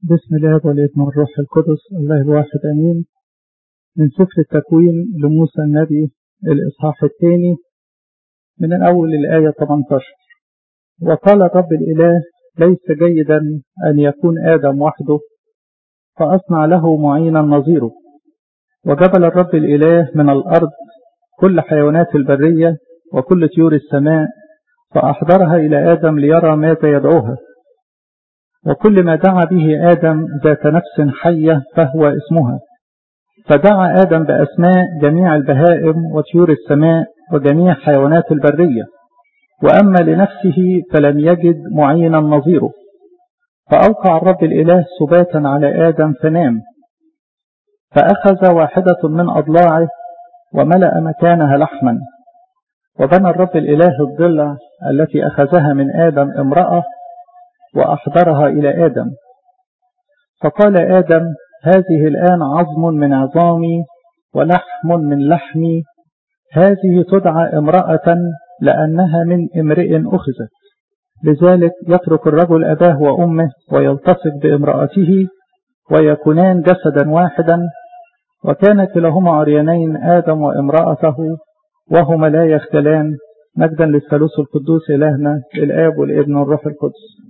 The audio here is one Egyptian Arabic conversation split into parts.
بسم الله والابن والروح القدس الله الواحد امين من سفر التكوين لموسى النبي الاصحاح الثاني من الاول الايه 18 وقال الرب الاله ليس جيدا ان يكون ادم وحده فاصنع له معينا نظيره وجبل الرب الاله من الارض كل حيوانات البريه وكل طيور السماء فاحضرها الى ادم ليرى ماذا يدعوها وكل ما دعا به آدم ذات نفس حية فهو اسمها فدعا آدم بأسماء جميع البهائم وطيور السماء وجميع حيوانات البرية وأما لنفسه فلم يجد معينا نظيره فأوقع الرب الإله سباتا على آدم فنام فأخذ واحدة من أضلاعه وملأ مكانها لحما وبنى الرب الإله الضلع التي أخذها من آدم امرأة وأحضرها إلى آدم فقال آدم هذه الآن عظم من عظامي ولحم من لحمي هذه تدعى امرأة لأنها من امرئ أخذت لذلك يترك الرجل أباه وأمه ويلتصق بامرأته ويكونان جسدا واحدا وكان كلاهما عريانين آدم وامرأته وهما لا يختلان مجدا للثالوث القدوس إلهنا الآب والابن والروح القدس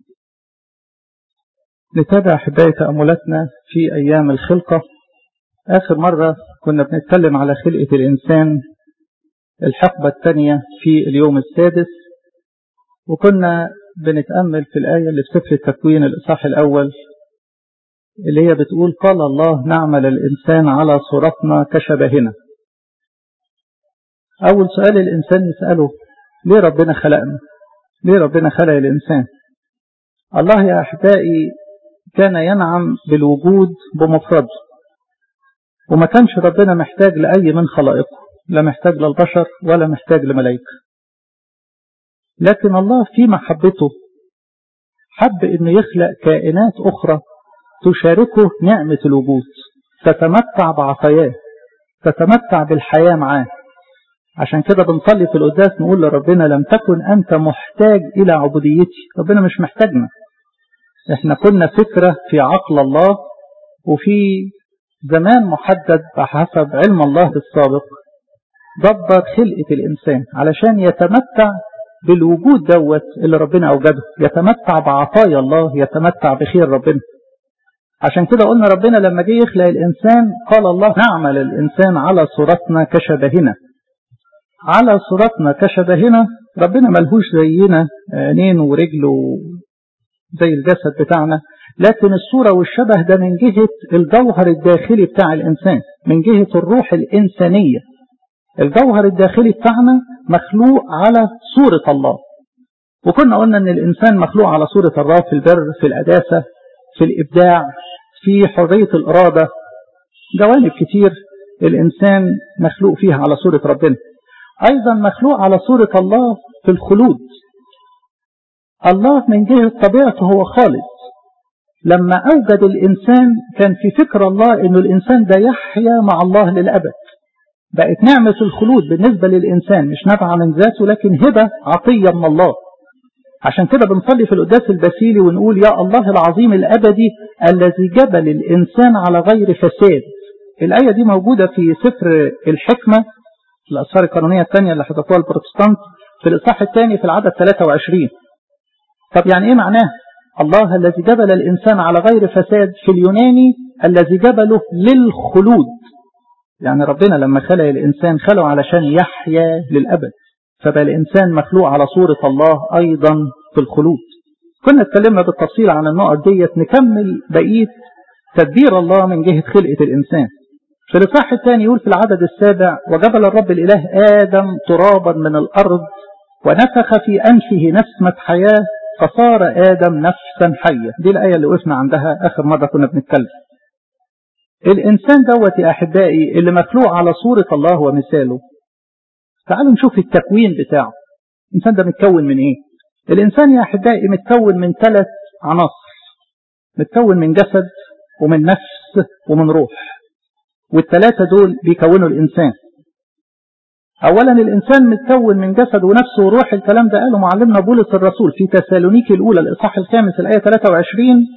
نتابع أحبائي تأملاتنا في أيام الخلقة آخر مرة كنا بنتكلم على خلقة الإنسان الحقبة الثانية في اليوم السادس وكنا بنتأمل في الآية اللي في سفر التكوين الإصحاح الأول اللي هي بتقول قال الله نعمل الإنسان على صورتنا كشبهنا أول سؤال الإنسان يسأله ليه ربنا خلقنا ليه ربنا خلق الإنسان الله يا أحبائي كان ينعم بالوجود بمفرده وما كانش ربنا محتاج لأي من خلائقه لا محتاج للبشر ولا محتاج لملائكة لكن الله في محبته حب أنه يخلق كائنات أخرى تشاركه نعمة الوجود تتمتع بعطاياه تتمتع بالحياة معاه عشان كده بنصلي في القداس نقول لربنا لم تكن أنت محتاج إلى عبوديتي ربنا مش محتاجنا احنا كنا فكرة في عقل الله وفي زمان محدد بحسب علم الله السابق دبر خلقة الإنسان علشان يتمتع بالوجود دوت اللي ربنا أوجده يتمتع بعطايا الله يتمتع بخير ربنا عشان كده قلنا ربنا لما جه يخلق الإنسان قال الله نعمل الإنسان على صورتنا كشبهنا على صورتنا كشبهنا ربنا ملهوش زينا عينين ورجل زي الجسد بتاعنا لكن الصورة والشبه ده من جهة الجوهر الداخلي بتاع الإنسان من جهة الروح الإنسانية الجوهر الداخلي بتاعنا مخلوق على صورة الله وكنا قلنا أن الإنسان مخلوق على صورة الله في البر في الأداسة في الإبداع في حرية الإرادة جوانب كتير الإنسان مخلوق فيها على صورة ربنا أيضا مخلوق على صورة الله في الخلود الله من جهة طبيعته هو خالص لما أوجد الإنسان كان في فكر الله أن الإنسان ده يحيا مع الله للأبد بقت نعمة الخلود بالنسبة للإنسان مش نبع من ذاته لكن هبة عطية من الله عشان كده بنصلي في القداس البسيلي ونقول يا الله العظيم الأبدي الذي جبل الإنسان على غير فساد الآية دي موجودة في سفر الحكمة الأسفار القانونية الثانية اللي حدثوها البروتستانت في الإصحاح الثاني في العدد 23 طب يعني ايه معناه الله الذي جبل الانسان على غير فساد في اليوناني الذي جبله للخلود يعني ربنا لما خلق الانسان خلقه علشان يحيا للابد فبقى الانسان مخلوق على صورة الله ايضا في الخلود كنا اتكلمنا بالتفصيل عن النقط ديت نكمل بقية تدبير الله من جهة خلقة الانسان في الإصحاح الثاني يقول في العدد السابع وجبل الرب الإله آدم ترابا من الأرض ونفخ في أنفه نسمة حياة فصار آدم نفسا حية دي الآية اللي وقفنا عندها آخر مرة كنا بنتكلم الإنسان دوت يا أحبائي اللي مخلوق على صورة الله ومثاله تعالوا نشوف التكوين بتاعه الإنسان ده متكون من إيه الإنسان يا أحبائي متكون من ثلاث عناصر متكون من جسد ومن نفس ومن روح والثلاثة دول بيكونوا الإنسان أولا الإنسان متكون من جسد ونفس وروح الكلام ده قاله معلمنا بولس الرسول في تسالونيكي الأولى الإصحاح الخامس الآية 23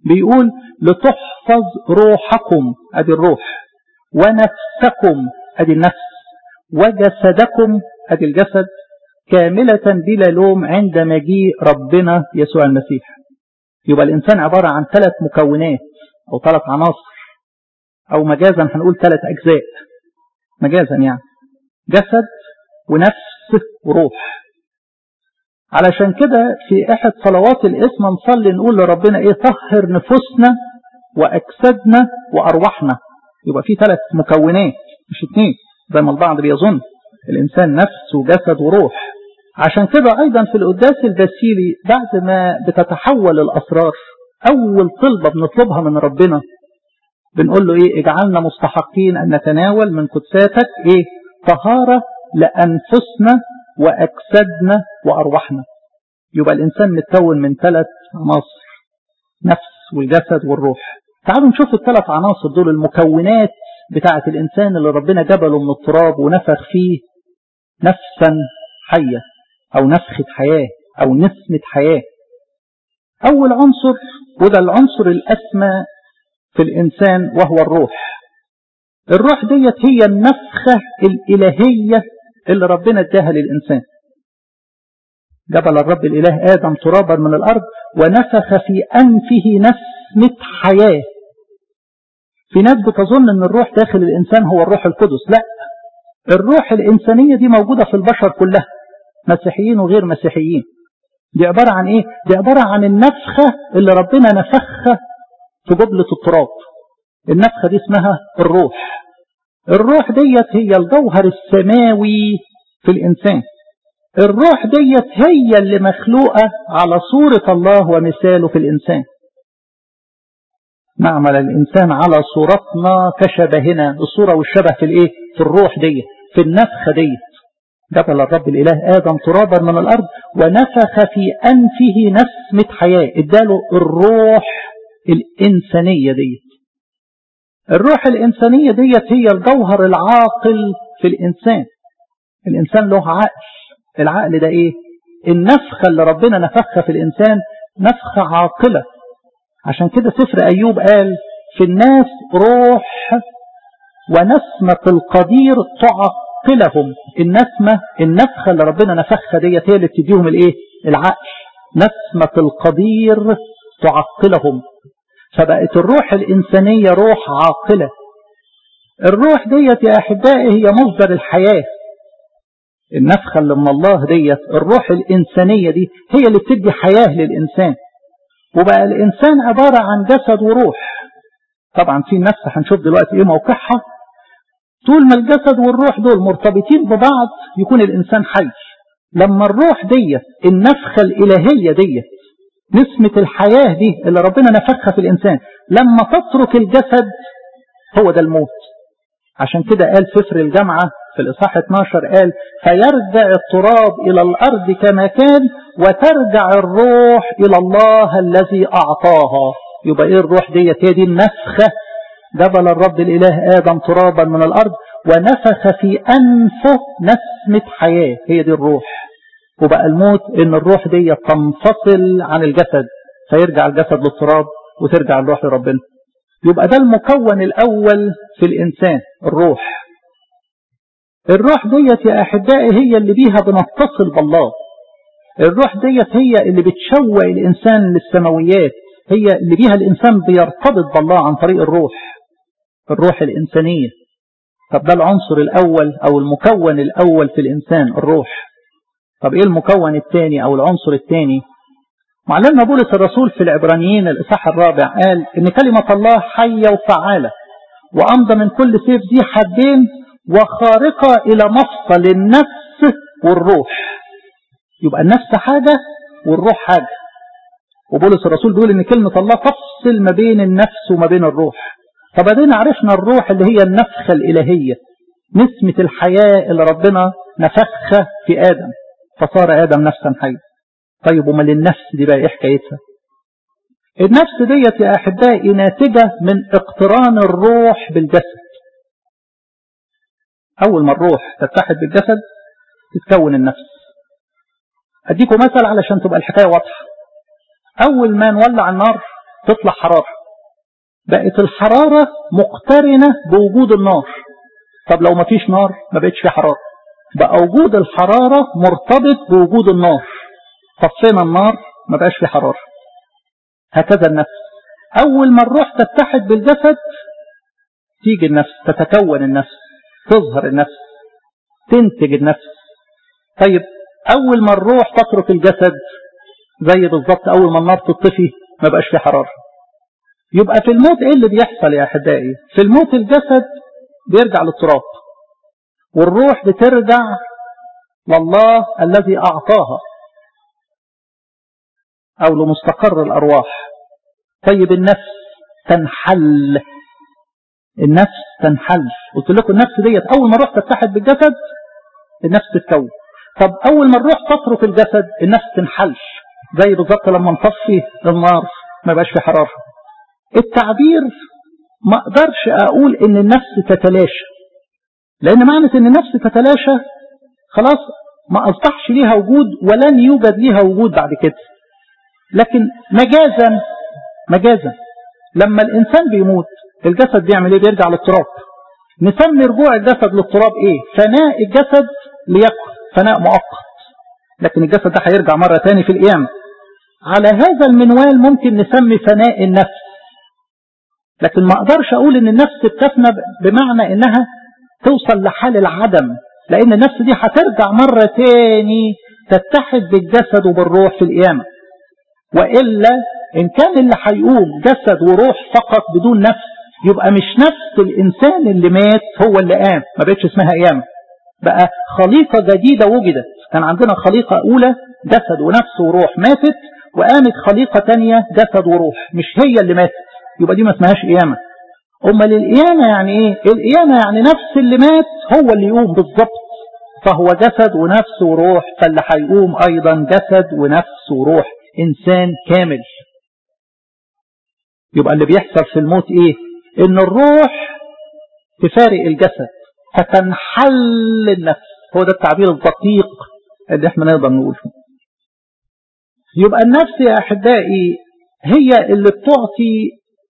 بيقول لتحفظ روحكم ادي الروح ونفسكم ادي النفس وجسدكم ادي الجسد كاملة بلا لوم عند مجيء ربنا يسوع المسيح يبقى الإنسان عبارة عن ثلاث مكونات أو ثلاث عناصر أو مجازا هنقول ثلاث أجزاء مجازا يعني جسد ونفس وروح علشان كده في أحد صلوات الاسم نصلي نقول لربنا إيه طهر نفوسنا وأجسادنا وأرواحنا يبقى في ثلاث مكونات مش اثنين زي ما البعض بيظن الإنسان نفس وجسد وروح عشان كده أيضا في القداس البسيلي بعد ما بتتحول الأسرار أول طلبة بنطلبها من ربنا بنقول له إيه اجعلنا مستحقين أن نتناول من قدساتك إيه طهارة لأنفسنا وأجسادنا وأرواحنا يبقى الإنسان متكون من ثلاث عناصر نفس والجسد والروح تعالوا نشوف الثلاث عناصر دول المكونات بتاعة الإنسان اللي ربنا جبله من التراب ونفخ فيه نفسا حية أو نفخة حياة أو نسمة حياة أول عنصر وده العنصر الأسمى في الإنسان وهو الروح الروح ديت هي النفخة الإلهية اللي ربنا اداها للإنسان جبل الرب الإله آدم ترابا من الأرض ونفخ في أنفه نسمة حياة في ناس بتظن ان الروح داخل الإنسان هو الروح القدس لا الروح الإنسانية دي موجودة في البشر كلها مسيحيين وغير مسيحيين دي عبارة عن ايه دي عبارة عن النفخة اللي ربنا نفخها في جبلة التراب النفخة دي اسمها الروح الروح ديت هي الجوهر السماوي في الإنسان الروح ديت هي اللي مخلوقة على صورة الله ومثاله في الإنسان نعمل الإنسان على صورتنا كشبهنا الصورة والشبه في الإيه في الروح ديت في النفخة ديت جبل الرب الإله آدم ترابا من الأرض ونفخ في أنفه نسمة حياة اداله الروح الإنسانية ديت الروح الإنسانية ديت هي الجوهر العاقل في الإنسان الإنسان له عقل العقل ده إيه النفخة اللي ربنا نفخها في الإنسان نفخة عاقلة عشان كده سفر أيوب قال في الناس روح ونسمة القدير تعقلهم النسمة النفخة اللي ربنا نفخها ديت هي اللي بتديهم الايه العقل نسمة القدير تعقلهم فبقت الروح الإنسانية روح عاقلة الروح ديت يا أحبائي هي مصدر الحياة النفخة اللي من الله ديت الروح الإنسانية دي هي اللي بتدي حياة للإنسان وبقى الإنسان عبارة عن جسد وروح طبعا في النفس هنشوف دلوقتي ايه موقعها طول ما الجسد والروح دول مرتبطين ببعض يكون الإنسان حي لما الروح ديت النفخة الإلهية ديت نسمة الحياة دي اللي ربنا نفخها في الإنسان لما تترك الجسد هو ده الموت عشان كده قال سفر الجامعة في الإصحاح 12 قال فيرجع التراب إلى الأرض كما كان وترجع الروح إلى الله الذي أعطاها يبقى إيه الروح ديت هي دي النفخة جبل الرب الإله آدم ترابا من الأرض ونفخ في أنفه نسمة حياة هي دي الروح وبقى الموت إن الروح دي تنفصل عن الجسد فيرجع الجسد للتراب وترجع الروح لربنا يبقى ده المكون الأول في الإنسان الروح الروح ديت يا أحبائي هي اللي بيها بنتصل بالله الروح ديت هي اللي بتشوق الإنسان للسماويات هي اللي بيها الإنسان بيرتبط بالله عن طريق الروح الروح الإنسانية طب ده العنصر الأول أو المكون الأول في الإنسان الروح طب إيه المكون الثاني أو العنصر الثاني معلمنا بولس الرسول في العبرانيين الإصحاح الرابع قال إن كلمة الله حية وفعالة وأمضى من كل سيف ذي حدين وخارقة إلى مفصل النفس والروح يبقى النفس حاجة والروح حاجة وبولس الرسول بيقول إن كلمة الله تفصل ما بين النفس وما بين الروح طب ادينا عرفنا الروح اللي هي النفخة الإلهية نسمة الحياة اللي ربنا نفخها في آدم فصار آدم نفسا حيا طيب وما للنفس دي بقى ايه حكايتها النفس ديت يا أحبائي ناتجة من اقتران الروح بالجسد أول ما الروح تتحد بالجسد تتكون النفس أديكم مثل علشان تبقى الحكاية واضحة أول ما نولع النار تطلع حرارة بقت الحرارة مقترنة بوجود النار طب لو ما فيش نار ما بقتش في حرارة بقى وجود الحرارة مرتبط بوجود النار طفينا النار ما بقاش في حرارة هكذا النفس أول ما الروح تتحد بالجسد تيجي النفس تتكون النفس تظهر النفس تنتج النفس طيب أول ما الروح تترك الجسد زي بالظبط أول ما النار تطفي ما بقاش في حرارة يبقى في الموت ايه اللي بيحصل يا احبائي في الموت الجسد بيرجع للتراب والروح بترجع لله الذي اعطاها او لمستقر الارواح طيب النفس تنحل النفس تنحل قلت لكم النفس ديت اول ما الروح تتحد بالجسد النفس تتكون طب اول ما الروح تترك الجسد النفس تنحل زي بالظبط لما نطفي النار ما بقاش في حراره التعبير ما اقدرش اقول ان النفس تتلاشى لان معنى ان النفس تتلاشى خلاص ما اصبحش ليها وجود ولن يوجد ليها وجود بعد كده لكن مجازا مجازا لما الانسان بيموت الجسد بيعمل ايه بيرجع للتراب نسمي رجوع الجسد للتراب ايه فناء الجسد ليكن فناء مؤقت لكن الجسد ده هيرجع مرة تاني في القيامة على هذا المنوال ممكن نسمي فناء النفس لكن ما اقدرش اقول ان النفس بتفنى بمعنى انها توصل لحال العدم لان النفس دي هترجع مرة تاني تتحد بالجسد وبالروح في القيامة وإلا إن كان اللي هيقوم جسد وروح فقط بدون نفس يبقى مش نفس الإنسان اللي مات هو اللي قام ما بقتش اسمها قيامة بقى خليقة جديدة وجدت كان عندنا خليقة أولى جسد ونفس وروح ماتت وقامت خليقة تانية جسد وروح مش هي اللي ماتت يبقى دي ما اسمهاش قيامة أمال القيامة يعني إيه القيامة يعني نفس اللي مات هو اللي يقوم بالظبط فهو جسد ونفس وروح فاللي هيقوم أيضا جسد ونفس وروح إنسان كامل يبقى اللي بيحصل في الموت إيه إن الروح تفارق الجسد فتنحل النفس هو ده التعبير الدقيق اللي احنا نقدر نقوله يبقى النفس يا أحبائي هي اللي بتعطي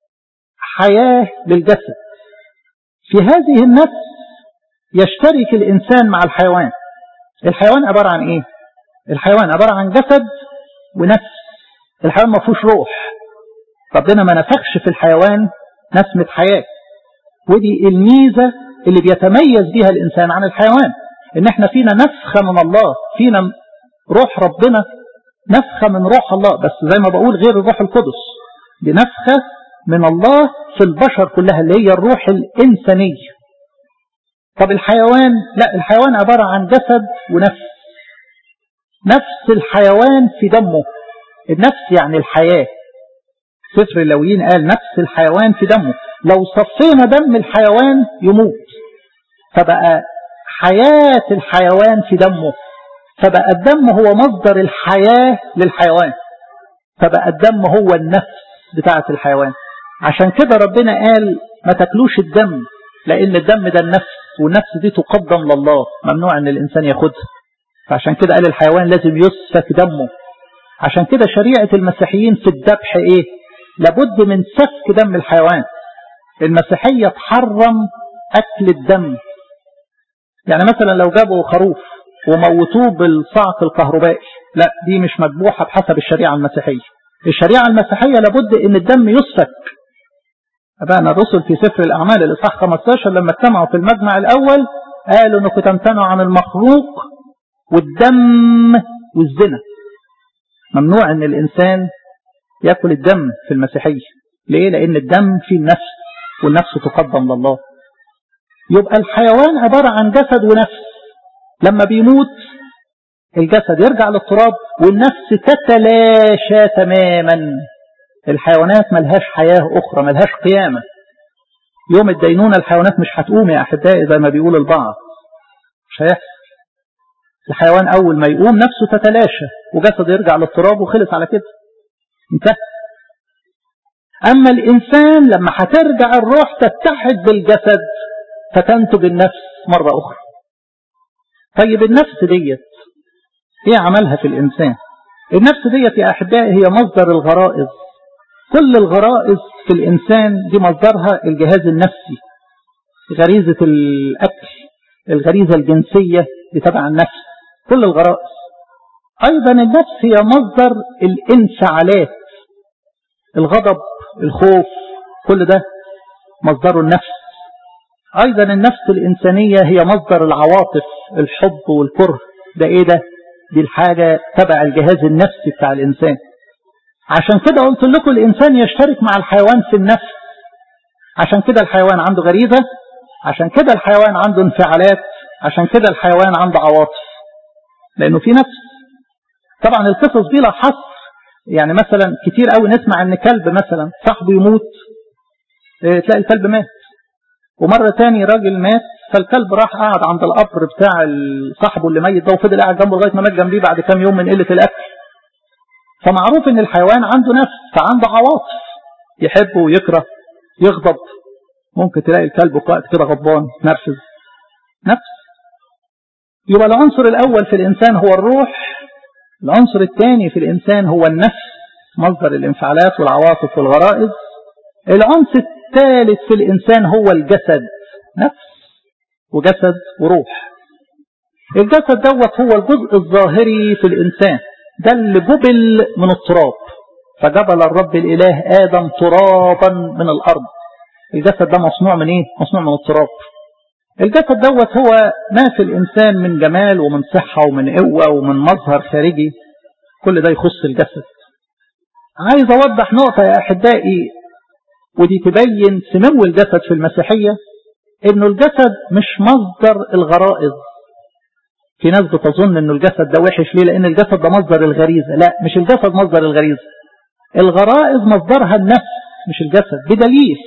حياة للجسد في هذه النفس يشترك الإنسان مع الحيوان الحيوان عبارة عن إيه الحيوان عبارة عن جسد ونفس الحيوان ما فيهوش روح ربنا ما نفخش في الحيوان نسمة حياة ودي الميزة اللي بيتميز بها الإنسان عن الحيوان إن احنا فينا نفخة من الله فينا روح ربنا نفخة من روح الله بس زي ما بقول غير الروح القدس دي نفخة من الله في البشر كلها اللي هي الروح الإنسانية طب الحيوان لا الحيوان عبارة عن جسد ونفس نفس الحيوان في دمه النفس يعني الحياة سفر اللويين قال نفس الحيوان في دمه لو صفينا دم الحيوان يموت فبقى حياة الحيوان في دمه فبقى الدم هو مصدر الحياة للحيوان فبقى الدم هو النفس بتاعة الحيوان عشان كده ربنا قال ما تاكلوش الدم لأن الدم ده النفس والنفس دي تقدم لله ممنوع أن الإنسان ياخدها فعشان كده قال الحيوان لازم يسفك دمه عشان كده شريعة المسيحيين في الذبح إيه لابد من سفك دم الحيوان المسيحية تحرم أكل الدم يعني مثلا لو جابوا خروف وموتوه بالصعق الكهربائي لا دي مش مذبوحة بحسب الشريعة المسيحية الشريعة المسيحية لابد ان الدم يسفك أبانا الرسل في سفر الأعمال الإصحاح 15 لما اجتمعوا في المجمع الأول قالوا أنكم تمتنعوا عن المخلوق والدم والزنا ممنوع أن الإنسان يأكل الدم في المسيحية ليه؟ لأن الدم فيه النفس والنفس تقدم لله يبقى الحيوان عبارة عن جسد ونفس لما بيموت الجسد يرجع للتراب والنفس تتلاشى تماما الحيوانات ملهاش حياة أخرى ملهاش قيامة يوم الدينونة الحيوانات مش هتقوم يا أحبائي زي ما بيقول البعض مش هيحصل الحيوان أول ما يقوم نفسه تتلاشى وجسد يرجع للتراب وخلص على كده انتهى أما الإنسان لما هترجع الروح تتحد بالجسد فتنتج النفس مرة أخرى طيب النفس ديت ايه عملها في الإنسان النفس ديت يا أحبائي هي مصدر الغرائز كل الغرائز في الإنسان دي مصدرها الجهاز النفسي غريزة الأكل الغريزة الجنسية دي تبع النفس كل الغرائز أيضا النفس هي مصدر الانفعالات الغضب الخوف كل ده مصدره النفس أيضا النفس الإنسانية هي مصدر العواطف الحب والكره ده إيه ده دي الحاجة تبع الجهاز النفسي بتاع الإنسان عشان كده قلت لكم الإنسان يشترك مع الحيوان في النفس عشان كده الحيوان عنده غريزة عشان كده الحيوان عنده انفعالات عشان كده الحيوان عنده عواطف لأنه في نفس طبعا القصص دي لا حصر يعني مثلا كتير قوي نسمع ان كلب مثلا صاحبه يموت اه تلاقي الكلب مات ومرة تاني راجل مات فالكلب راح قاعد عند القبر بتاع صاحبه اللي ميت ده وفضل قاعد جنبه لغايه ما مات جنبيه بعد كام يوم من قله الاكل فمعروف ان الحيوان عنده نفس فعنده عواطف يحب ويكره يغضب ممكن تلاقي الكلب في وقت كده غضبان نرفز نفس يبقى العنصر الاول في الانسان هو الروح العنصر الثاني في الانسان هو النفس مصدر الانفعالات والعواطف والغرائز العنصر الثالث في الانسان هو الجسد نفس وجسد وروح الجسد دوت هو الجزء الظاهري في الإنسان ده اللي جبل من التراب فجبل الرب الإله آدم ترابا من الأرض الجسد ده مصنوع من إيه؟ مصنوع من التراب الجسد دوت هو ما في الإنسان من جمال ومن صحة ومن قوة ومن مظهر خارجي كل ده يخص الجسد عايز أوضح نقطة يا أحبائي ودي تبين سمو الجسد في المسيحية انه الجسد مش مصدر الغرائز في ناس بتظن انه الجسد ده وحش ليه لان الجسد ده مصدر الغريزة لا مش الجسد مصدر الغريزة الغرائز مصدرها النفس مش الجسد بدليل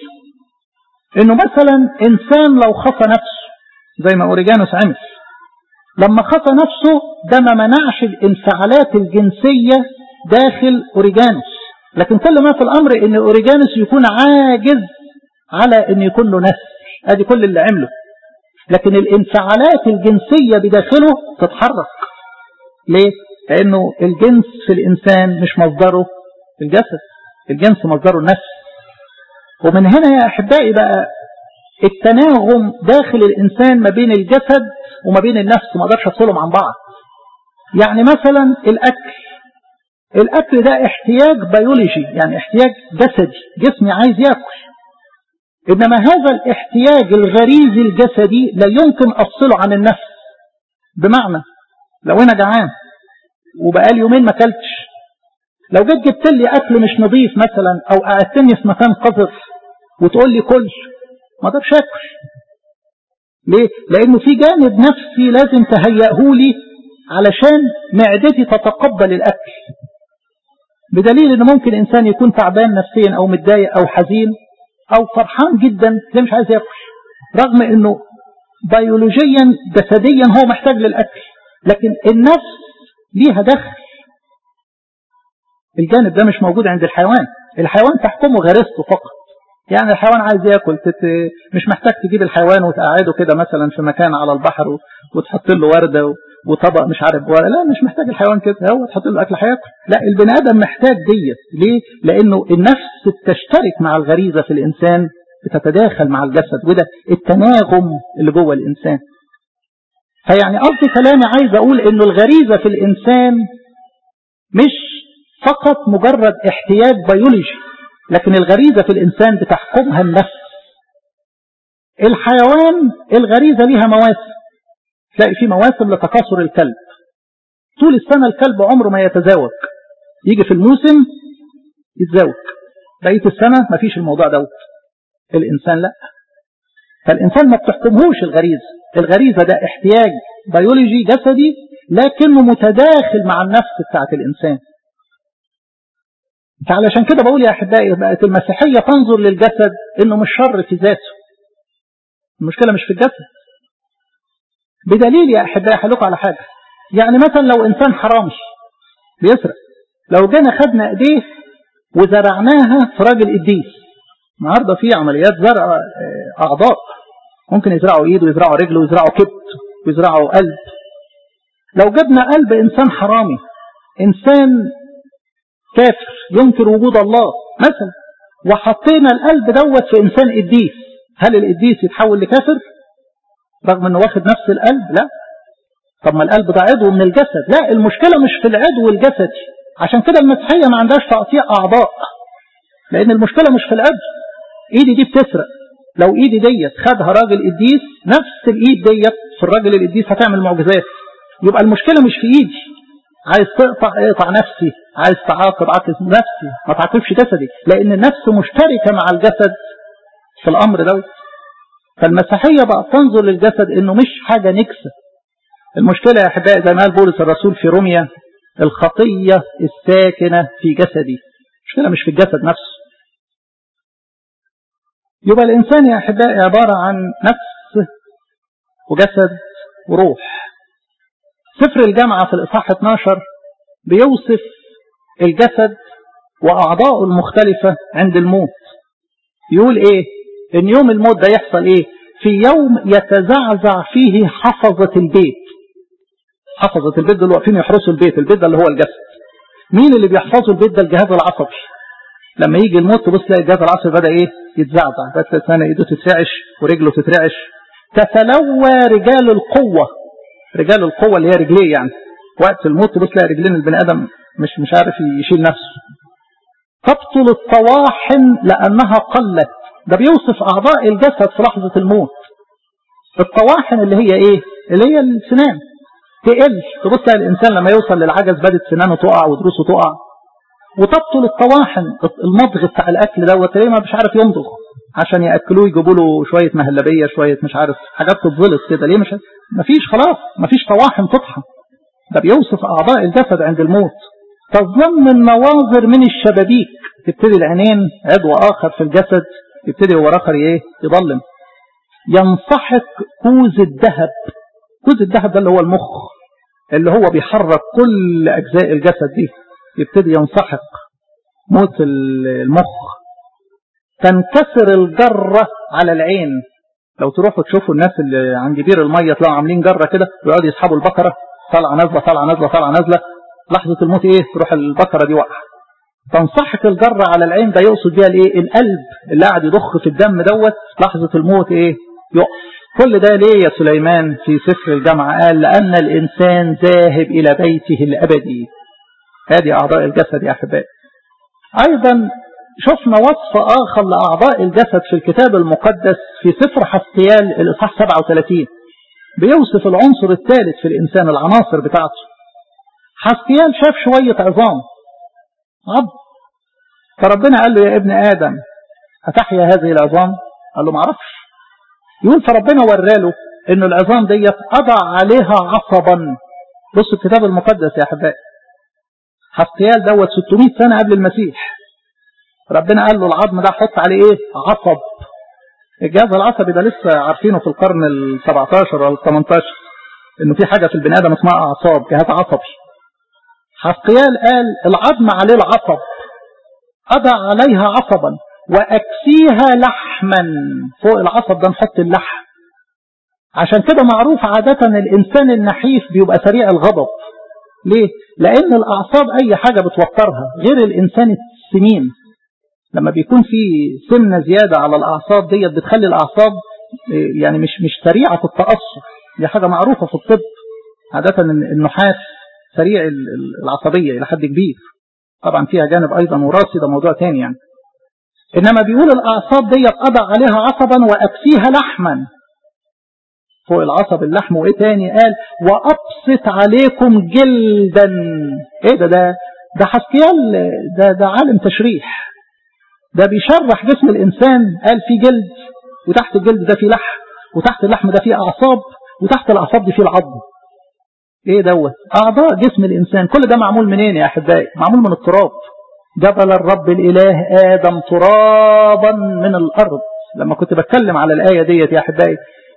انه مثلا انسان لو خفى نفسه زي ما اوريجانوس عمل لما خفى نفسه ده ما منعش الانفعالات الجنسية داخل اوريجانوس لكن كل ما في الامر ان اوريجانوس يكون عاجز على ان يكون له نفس ادي كل اللي عمله لكن الانفعالات الجنسية بداخله تتحرك ليه؟ لأنه الجنس في الإنسان مش مصدره الجسد الجنس مصدره النفس ومن هنا يا أحبائي بقى التناغم داخل الإنسان ما بين الجسد وما بين النفس ما اقدرش افصلهم عن بعض يعني مثلا الأكل الأكل ده احتياج بيولوجي يعني احتياج جسدي جسمي عايز يأكل إنما هذا الاحتياج الغريزي الجسدي لا يمكن أفصله عن النفس بمعنى لو أنا جعان وبقالي يومين ما أكلتش لو جيت جبت لي أكل مش نظيف مثلا أو قعدتني في مكان قذر وتقول لي كل ما اقدرش أكل ليه؟ لأنه في جانب نفسي لازم تهيئه لي علشان معدتي تتقبل الأكل بدليل أنه ممكن إنسان يكون تعبان نفسيا أو متضايق أو حزين أو فرحان جدا زي مش عايز ياكل رغم أنه بيولوجيا جسديا هو محتاج للأكل لكن النفس ليها دخل الجانب ده مش موجود عند الحيوان الحيوان تحكمه غريزته فقط يعني الحيوان عايز ياكل تت... مش محتاج تجيب الحيوان وتقعده كده مثلا في مكان على البحر و... وتحط له ورده و... وطبق مش عارف ورقه لا مش محتاج الحيوان كده هو تحط له اكل هياكل لا البني ادم محتاج ديت ليه لانه النفس تشترك مع الغريزه في الانسان بتتداخل مع الجسد وده التناغم اللي جوه الانسان فيعني قصدي كلامي عايز اقول انه الغريزه في الانسان مش فقط مجرد احتياج بيولوجي لكن الغريزة في الإنسان بتحكمها النفس الحيوان الغريزة ليها مواسم تلاقي في مواسم لتكاثر الكلب طول السنة الكلب عمره ما يتزاوج يجي في الموسم يتزاوج بقية السنة ما فيش الموضوع دوت الإنسان لا فالإنسان ما بتحكمهوش الغريزة الغريزة ده احتياج بيولوجي جسدي لكنه متداخل مع النفس بتاعت الإنسان فعلشان كده بقول يا أحبائي بقت المسيحية تنظر للجسد إنه مش شر في ذاته المشكلة مش في الجسد بدليل يا أحبائي حلوك على حاجة يعني مثلا لو إنسان حرامي بيسرق لو جينا خدنا إيديه وزرعناها في راجل قديس النهارده في عمليات زرع أعضاء ممكن يزرعوا إيده ويزرعوا رجله ويزرعوا كبد ويزرعوا قلب لو جبنا قلب إنسان حرامي إنسان كافر ينكر وجود الله مثلا وحطينا القلب دوت في إنسان قديس هل القديس يتحول لكافر رغم أنه واخد نفس القلب لا طب ما القلب ده عضو من الجسد لا المشكلة مش في العضو الجسدي عشان كده المسيحية ما عندهاش تقطيع أعضاء لأن المشكلة مش في العضو إيدي دي بتسرق لو إيدي ديت خدها راجل قديس نفس الإيد ديت في الراجل القديس هتعمل معجزات يبقى المشكلة مش في إيدي عايز تقطع اقطع نفسي عايز تعاقب عاقب نفسي ما تعاقبش جسدي لأن النفس مشتركة مع الجسد في الأمر دوت فالمسيحية بقى تنظر للجسد إنه مش حاجة نكسة المشكلة يا أحبائي زي ما قال بولس الرسول في روميا الخطية الساكنة في جسدي المشكلة مش في الجسد نفسه يبقى الإنسان يا أحبائي عبارة عن نفس وجسد وروح سفر الجامعة في الإصحاح 12 بيوصف الجسد وأعضاءه المختلفة عند الموت يقول إيه إن يوم الموت ده يحصل إيه في يوم يتزعزع فيه حفظة البيت حفظة البيت دول واقفين يحرسوا البيت البيت ده اللي هو الجسد مين اللي بيحفظوا البيت ده الجهاز العصبي لما يجي الموت تبص تلاقي الجهاز العصبي بدأ ايه يتزعزع بس سنة ايده تترعش ورجله تترعش تتلوى رجال القوة رجال القوة اللي هي رجليه يعني وقت الموت تبص تلاقي رجلين البني ادم مش مش عارف يشيل نفسه تبطل الطواحن لانها قلت ده بيوصف اعضاء الجسد في لحظة الموت الطواحن اللي هي ايه اللي هي السنان تقل تبص تلاقي الانسان لما يوصل للعجز بدت سنانه تقع ودروسه تقع وتبطل الطواحن المضغ بتاع الاكل دوت تلاقيه ما مش عارف يمضغ عشان ياكلوه يجيبوا له شويه مهلبيه شويه مش عارف حاجات تتظلط كده ليه مش مفيش خلاص مفيش طواحن تطحن ده بيوصف اعضاء الجسد عند الموت تظن النواظر من الشبابيك تبتدي العينين عضو اخر في الجسد يبتدي هو اخر ايه يضلم ينسحق كوز الذهب كوز الذهب ده اللي هو المخ اللي هو بيحرك كل اجزاء الجسد دي يبتدي ينسحق موت المخ تنكسر الجرة على العين لو تروحوا تشوفوا الناس اللي عند بير المية تلاقوا عاملين جرة كده ويقعدوا يسحبوا البقرة طالعة نازلة طالعة نازلة طالعة نازلة لحظة الموت ايه تروح البقرة دي واقعة تنسحق الجرة على العين ده يقصد بيها الايه القلب اللي قاعد يضخ في الدم دوت لحظة الموت ايه يقف كل ده ليه يا سليمان في سفر الجامعة قال لأن الإنسان ذاهب إلى بيته الأبدي هذه أعضاء الجسد يا أحبائي أيضا شفنا وصف آخر لأعضاء الجسد في الكتاب المقدس في سفر حسقيال الإصحاح 37 بيوصف العنصر الثالث في الإنسان العناصر بتاعته حسقيال شاف شوية عظام عض فربنا قال له يا ابن آدم أتحيا هذه العظام قال له معرفش يقول فربنا وراله انه العظام ديت اضع عليها عصبا بص الكتاب المقدس يا احبائي حسقيال دوت 600 سنة قبل المسيح ربنا قال له العظم ده حط عليه ايه عصب الجهاز العصبي ده لسه عارفينه في القرن ال 17 ولا ال 18 انه في حاجة في البني ادم اسمها اعصاب جهاز عصبي حسقيال قال العظم عليه العصب اضع عليها عصبا واكسيها لحما فوق العصب ده نحط اللحم عشان كده معروف عادة الانسان النحيف بيبقى سريع الغضب ليه؟ لان الاعصاب اي حاجة بتوترها غير الانسان السمين لما بيكون في سمنة زيادة على الاعصاب ديت بتخلي الاعصاب يعني مش مش سريعة في التأثر دي حاجة معروفة في الطب عادة النحاس سريع العصبية إلى حد كبير طبعا فيها جانب أيضا وراثي ده موضوع تاني يعني إنما بيقول الأعصاب دي أضع عليها عصبا وأكسيها لحما فوق العصب اللحم وإيه تاني قال وأبسط عليكم جلدا إيه ده ده ده حسكيال ده ده عالم تشريح ده بيشرح جسم الإنسان قال في جلد وتحت الجلد ده في لحم وتحت اللحم ده في أعصاب وتحت الأعصاب دي في العظم ايه دوت اعضاء جسم الانسان كل ده معمول منين يا احبائي معمول من التراب جبل الرب الاله ادم ترابا من الارض لما كنت بتكلم على الايه ديت يا احبائي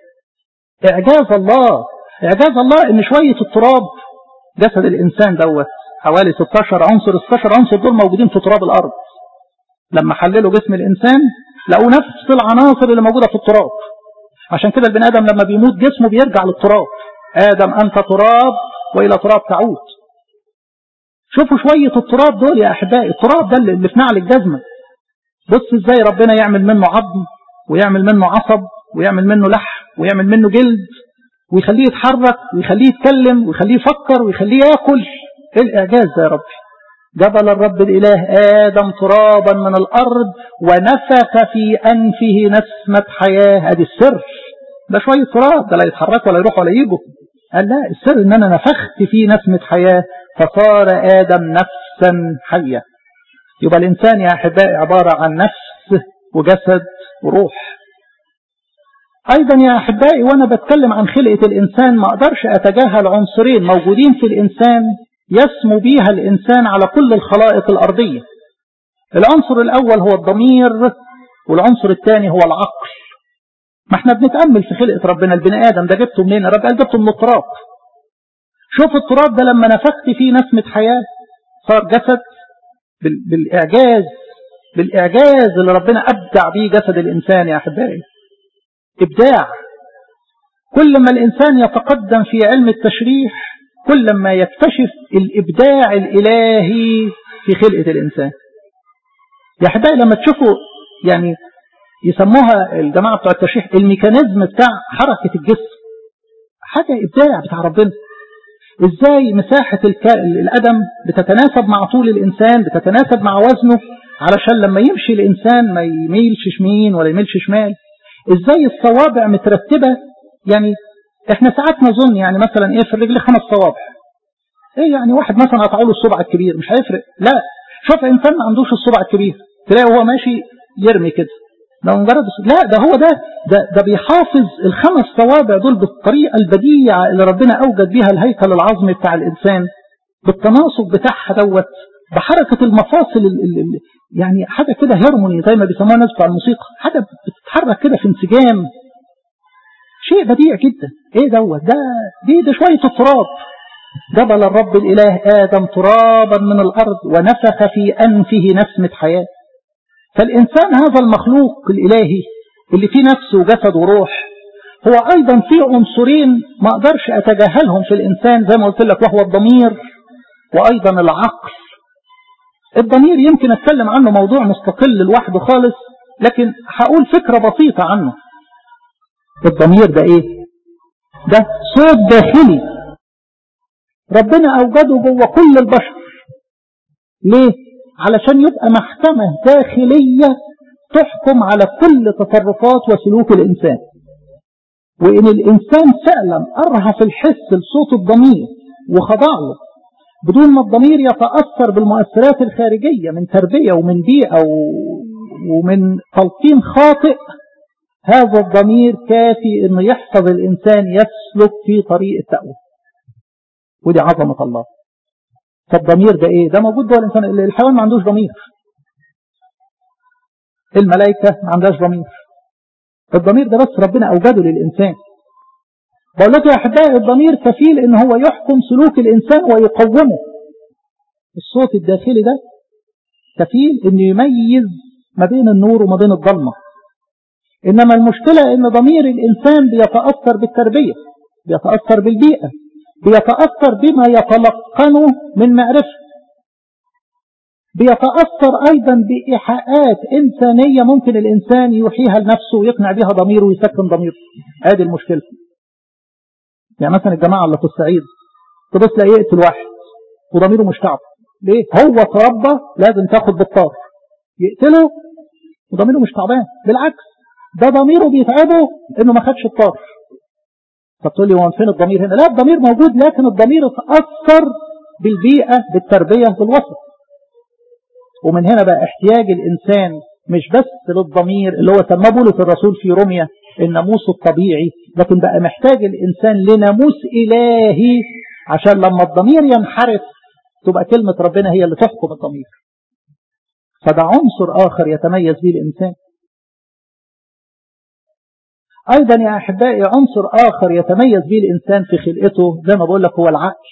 اعجاز الله اعجاز الله ان شويه التراب جسد الانسان دوت حوالي 16 عنصر 16 عنصر دول موجودين في تراب الارض لما حللوا جسم الانسان لقوا نفس العناصر اللي موجوده في التراب عشان كده البني ادم لما بيموت جسمه بيرجع للتراب آدم أنت تراب وإلى تراب تعود شوفوا شوية التراب دول يا أحبائي التراب ده اللي في نعل الجزمة بص ازاي ربنا يعمل منه عظم ويعمل منه عصب ويعمل منه لحم ويعمل منه جلد ويخليه يتحرك ويخليه يتكلم ويخليه يفكر ويخليه ياكل ايه الاعجاز ده يا ربي جبل الرب الاله ادم ترابا من الارض ونفخ في انفه نسمه حياه ادي السر ده شويه تراب ده لا يتحرك ولا يروح ولا يجوا قال لا السر ان انا نفخت فيه نسمه حياه فصار ادم نفسا حيه يبقى الانسان يا احبائي عباره عن نفس وجسد وروح أيضا يا أحبائي وأنا بتكلم عن خلقة الإنسان ما أقدرش أتجاهل عنصرين موجودين في الإنسان يسمو بيها الإنسان على كل الخلائق الأرضية العنصر الأول هو الضمير والعنصر الثاني هو العقل ما احنا بنتأمل في خلقة ربنا البني آدم ده جبته منين رب قال جبته من التراب شوف التراب ده لما نفخت فيه نسمة حياة صار جسد بالإعجاز بالإعجاز اللي ربنا أبدع بيه جسد الإنسان يا أحبائي إبداع كل ما الإنسان يتقدم في علم التشريح كل ما يكتشف الإبداع الإلهي في خلقة الإنسان يا أحبائي لما تشوفوا يعني يسموها الجماعة بتوع التشريح الميكانيزم بتاع حركة الجسم حاجة إبداع بتاع ربنا إزاي مساحة القدم بتتناسب مع طول الإنسان بتتناسب مع وزنه علشان لما يمشي الإنسان ما يميلش شمين ولا يميلش شمال ازاي الصوابع مترتبة يعني احنا ساعات نظن يعني مثلا ايه في الرجل خمس صوابع ايه يعني واحد مثلا قطعوا له الصبع الكبير مش هيفرق لا شوف انسان ما عندوش الصبع الكبير تلاقي هو ماشي يرمي كده ده مجرد لا ده هو ده ده, ده بيحافظ الخمس صوابع دول بالطريقة البديعة اللي ربنا أوجد بيها الهيكل العظمي بتاع الإنسان بالتناسق بتاعها دوت بحركة المفاصل ال ال يعني حاجة كده هيرموني زي ما بيسموها الناس بتوع الموسيقى حاجة بتتحرك كده في انسجام شيء بديع جدا ايه دوت ده دي ده شوية التراب جبل الرب الإله آدم ترابا من الأرض ونفخ في أنفه نسمة حياة فالإنسان هذا المخلوق الإلهي اللي فيه نفس وجسد وروح هو أيضا فيه عنصرين ما أقدرش أتجاهلهم في الإنسان زي ما قلت لك وهو الضمير وأيضا العقل الضمير يمكن أتكلم عنه موضوع مستقل لوحده خالص لكن هقول فكرة بسيطة عنه الضمير ده ايه ده صوت داخلي ربنا أوجده جوه كل البشر ليه علشان يبقى محكمة داخلية تحكم على كل تصرفات وسلوك الإنسان وإن الإنسان فعلا أرهف الحس لصوت الضمير وخضع له بدون ما الضمير يتأثر بالمؤثرات الخارجية من تربية ومن بيئة ومن تلقين خاطئ هذا الضمير كافي انه يحفظ الانسان يسلك في طريق التقوى ودي عظمة الله فالضمير ده ايه ده موجود جوه الانسان الحيوان ما عندوش ضمير الملائكة ما عندهاش ضمير الضمير ده بس ربنا اوجده للانسان بقول لك يا احبائي الضمير كفيل ان هو يحكم سلوك الانسان ويقومه الصوت الداخلي ده كفيل انه يميز ما بين النور وما بين الظلمه إنما المشكلة إن ضمير الإنسان بيتأثر بالتربية بيتأثر بالبيئة بيتأثر بما يتلقنه من معرفة بيتأثر أيضا بإيحاءات إنسانية ممكن الإنسان يوحيها لنفسه ويقنع بها ضميره ويسكن ضميره هذه المشكلة يعني مثلا الجماعة اللي في الصعيد تبص لا يقتل واحد وضميره مش تعب ليه؟ هو تربى لازم تاخد بالطار يقتله وضميره مش تعبان بالعكس ده ضميره بيتعبه انه ما خدش الطار فتقول لي هو فين الضمير هنا لا الضمير موجود لكن الضمير اتأثر بالبيئة بالتربية بالوسط ومن هنا بقى احتياج الإنسان مش بس للضمير اللي هو سماه بولس الرسول في روميا الناموس الطبيعي لكن بقى محتاج الإنسان لناموس إلهي عشان لما الضمير ينحرف تبقى كلمة ربنا هي اللي تحكم الضمير فده عنصر آخر يتميز به الإنسان أيضا يا أحبائي عنصر آخر يتميز به الإنسان في خلقته زي ما بقول لك هو العقل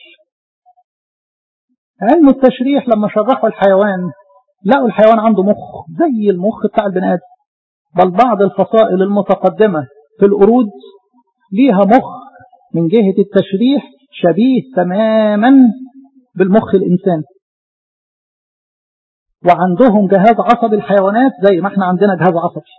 علم التشريح لما شرحوا الحيوان لقوا الحيوان عنده مخ زي المخ بتاع البني آدم بل بعض الفصائل المتقدمة في القرود ليها مخ من جهة التشريح شبيه تماما بالمخ الإنسان وعندهم جهاز عصبي الحيوانات زي ما احنا عندنا جهاز عصبي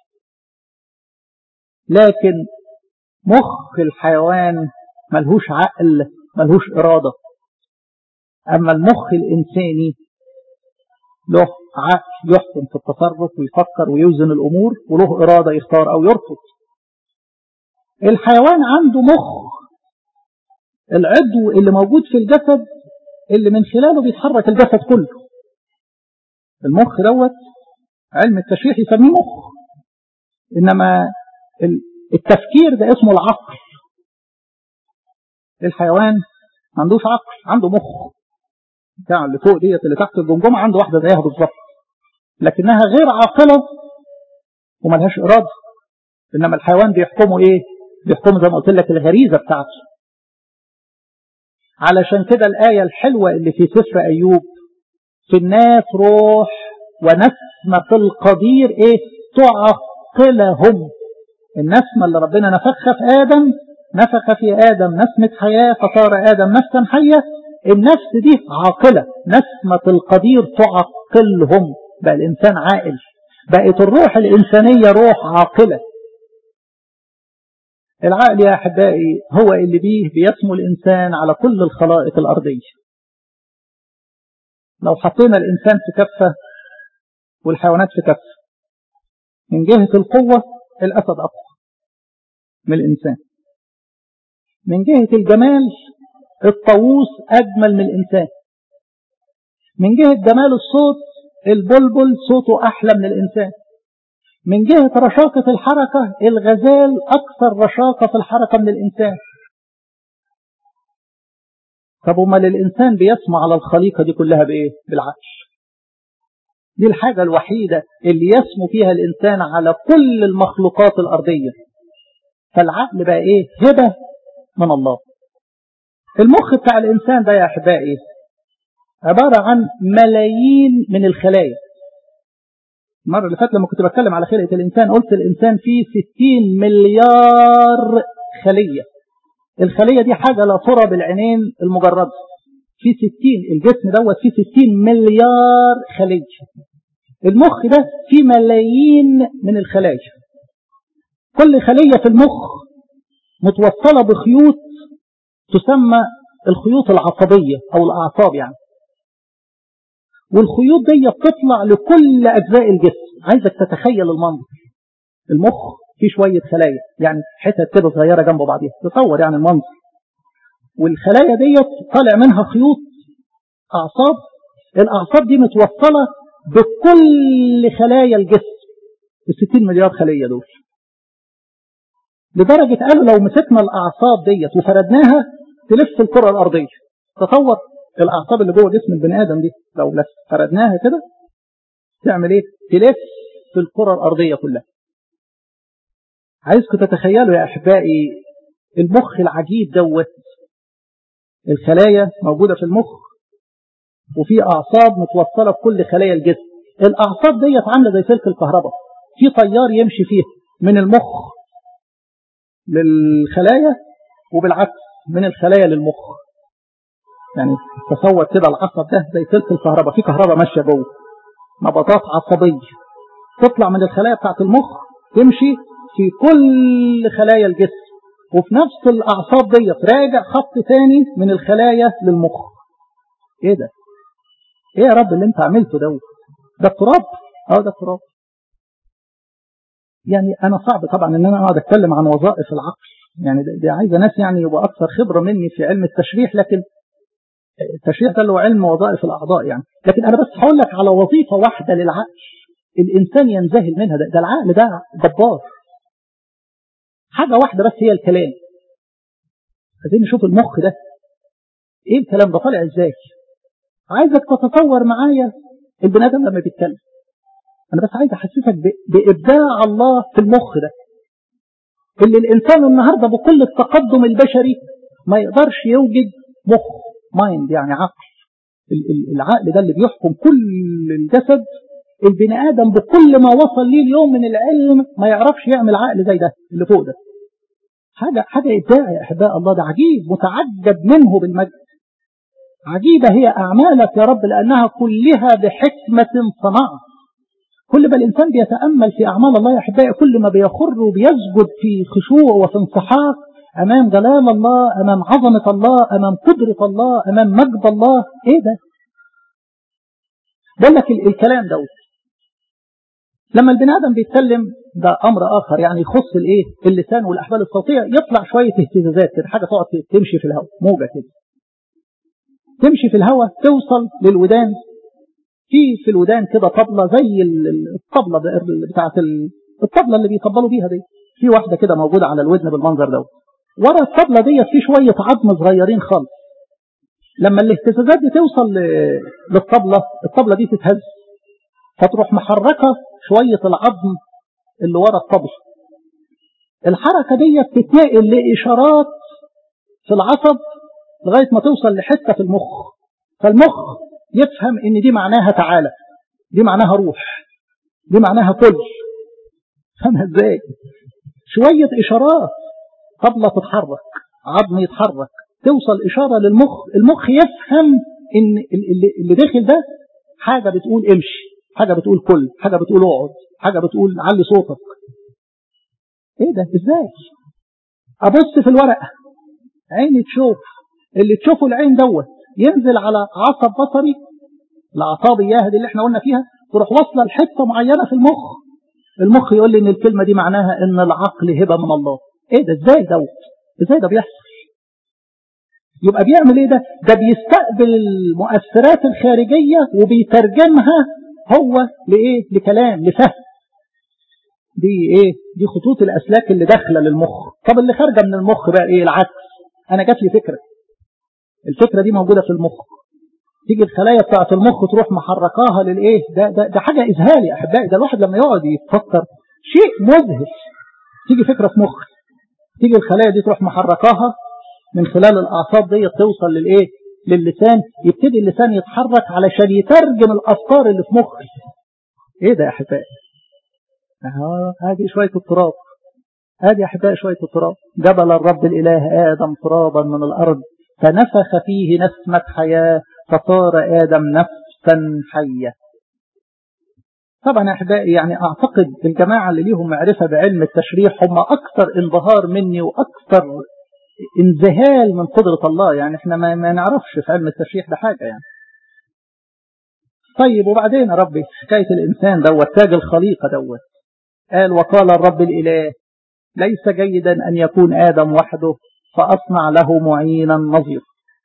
لكن مخ الحيوان ملهوش عقل ملهوش إرادة أما المخ الإنساني له عقل يحكم في التصرف ويفكر ويوزن الأمور وله إرادة يختار أو يرفض الحيوان عنده مخ العضو اللي موجود في الجسد اللي من خلاله بيتحرك الجسد كله المخ دوت علم التشريح يسميه مخ إنما التفكير ده اسمه العقل الحيوان ما عندوش عقل عنده مخ بتاع اللي فوق ديت اللي تحت الجمجمة عنده واحدة زيها بالظبط لكنها غير عاقلة وملهاش إرادة إنما الحيوان بيحكموا إيه بيحكموا زي ما قلت لك الغريزة بتاعته علشان كده الآية الحلوة اللي في سفر أيوب في الناس روح ونسمة القدير إيه تعقلهم النسمة اللي ربنا نفخها في آدم نفخ في آدم نسمة حياة فصار آدم نفسا حية النفس دي عاقلة نسمة القدير تعقلهم بقى الإنسان عاقل بقت الروح الإنسانية روح عاقلة العقل يا أحبائي هو اللي بيه بيسمو الإنسان على كل الخلائق الأرضية لو حطينا الإنسان في كفة والحيوانات في كفة من جهة القوة الأسد أقوى من الإنسان من جهة الجمال الطاووس أجمل من الإنسان من جهة جمال الصوت البلبل صوته أحلى من الإنسان من جهة رشاقة الحركة الغزال أكثر رشاقة في الحركة من الإنسان طب امال الإنسان بيسمع على الخليقة دي كلها بإيه؟ بالعقل دي الحاجة الوحيدة اللي يسمو فيها الإنسان على كل المخلوقات الأرضية فالعقل بقى إيه؟ هبة من الله المخ بتاع الإنسان ده يا أحبائي عبارة عن ملايين من الخلايا المرة اللي فاتت لما كنت بتكلم على خلقة الإنسان قلت الإنسان فيه 60 مليار خلية الخلية دي حاجة لا ترى بالعينين المجردة في 60 الجسم دوت فيه 60 مليار خلية المخ ده فيه ملايين من الخلايا كل خلية في المخ متوصلة بخيوط تسمى الخيوط العصبية أو الأعصاب يعني والخيوط دي بتطلع لكل أجزاء الجسم عايزك تتخيل المنظر المخ فيه شوية خلايا يعني حتت كده صغيرة جنب بعضيها تصور يعني المنظر والخلايا دي طالع منها خيوط أعصاب الأعصاب دي متوصلة بكل خلايا الجسم ال 60 مليار خلية دول لدرجة قالوا لو مسكنا الأعصاب ديت وفردناها تلف الكرة الأرضية تصور الأعصاب اللي جوه جسم البني آدم دي لو فردناها كده تعمل إيه؟ تلف في الكرة الأرضية كلها عايزكم تتخيلوا يا أحبائي المخ العجيب دوت الخلايا موجودة في المخ وفي أعصاب متوصلة بكل خلايا الجسم الأعصاب ديت عاملة زي سلك الكهرباء في طيار يمشي فيها من المخ للخلايا وبالعكس من الخلايا للمخ يعني تصور كده العصب ده زي سلك الكهرباء في كهرباء ماشيه جوه نبضات عصبيه تطلع من الخلايا بتاعت المخ تمشي في كل خلايا الجسم وفي نفس الاعصاب ديت راجع خط تاني من الخلايا للمخ ايه ده ايه يا رب اللي انت عملته دوت ده التراب اه ده التراب يعني انا صعب طبعا ان انا اقعد اتكلم عن وظائف العقل يعني دي عايزه ناس يعني يبقى اكثر خبره مني في علم التشريح لكن التشريح ده اللي هو علم وظائف الاعضاء يعني لكن انا بس هقول لك على وظيفه واحده للعقل الانسان ينذهل منها ده, ده العقل ده جبار حاجه واحده بس هي الكلام عايزين نشوف المخ ده ايه الكلام ده طالع ازاي عايزك تتصور معايا البني ادم لما بيتكلم انا بس عايز احسسك بابداع الله في المخ ده اللي الانسان النهارده بكل التقدم البشري ما يقدرش يوجد مخ مايند يعني عقل العقل ده اللي بيحكم كل الجسد البني ادم بكل ما وصل ليه اليوم من العلم ما يعرفش يعمل عقل زي ده اللي فوق ده حاجه حاجه ابداع يا احباء الله ده عجيب متعجب منه بالمجد عجيبة هي أعمالك يا رب لأنها كلها بحكمة صنعت كل ما الإنسان بيتأمل في أعمال الله يا أحبائي كل ما بيخر وبيسجد في خشوع وفي انسحاق أمام جلال الله أمام عظمة الله أمام قدرة الله أمام مجد الله إيه ده بقول لك الكلام دوت لما البني آدم بيتكلم ده أمر آخر يعني يخص الإيه اللسان والأحبال الصوتية يطلع شوية اهتزازات كده حاجة تقعد تمشي في الهواء موجة كده تمشي في الهواء توصل للودان في في الودان كده طبلة زي الطبلة بتاعت الطبلة اللي بيطبلوا بيها دي في واحدة كده موجودة على الودن بالمنظر دوت ورا الطبلة ديت في شوية عظم صغيرين خالص لما الاهتزازات دي توصل للطبلة الطبلة دي تتهز فتروح محركة شوية العظم اللي ورا الطبلة الحركة ديت تتنقل لإشارات في العصب لغاية ما توصل لحتة في المخ فالمخ يفهم ان دي معناها تعالى دي معناها روح دي معناها كل فهمها ازاي شوية اشارات طبلة تتحرك عظم يتحرك توصل اشارة للمخ المخ يفهم ان اللي داخل ده حاجة بتقول امشي حاجة بتقول كل حاجة بتقول اقعد حاجة بتقول علي صوتك ايه ده ازاي ابص في الورقة عيني تشوف اللي تشوفه العين دوت ينزل على عصب بصري الاعصاب اياها دي اللي احنا قلنا فيها تروح واصله لحته معينه في المخ المخ يقول لي ان الكلمه دي معناها ان العقل هبه من الله ايه ده ازاي دوت ازاي ده بيحصل يبقى بيعمل ايه ده ده بيستقبل المؤثرات الخارجيه وبيترجمها هو لايه لكلام لفهم دي ايه دي خطوط الاسلاك اللي داخله للمخ طب اللي خارجه من المخ بقى ايه العكس انا جات لي فكره الفكرة دي موجودة في المخ تيجي الخلايا بتاعة المخ تروح محركاها للايه ده, ده, ده حاجة إذهال يا أحبائي ده الواحد لما يقعد يفكر شيء مذهل تيجي فكرة في مخ تيجي الخلايا دي تروح محركاها من خلال الأعصاب دي توصل للايه للسان يبتدي اللسان يتحرك علشان يترجم الأفكار اللي في مخي ايه ده يا أحبائي هذه شوية التراب هذه يا أحبائي شوية التراب جبل الرب الإله آدم ترابا من الأرض فنفخ فيه نسمة حياة فصار آدم نفسا حية طبعا يا أحبائي يعني أعتقد الجماعة اللي ليهم معرفة بعلم التشريح هم أكثر انبهار مني وأكثر انذهال من قدرة الله يعني احنا ما, ما نعرفش في علم التشريح ده حاجة يعني طيب وبعدين يا ربي حكاية الإنسان دوت تاج الخليقة دوت قال وقال الرب الإله ليس جيدا أن يكون آدم وحده فأصنع له معينا نظير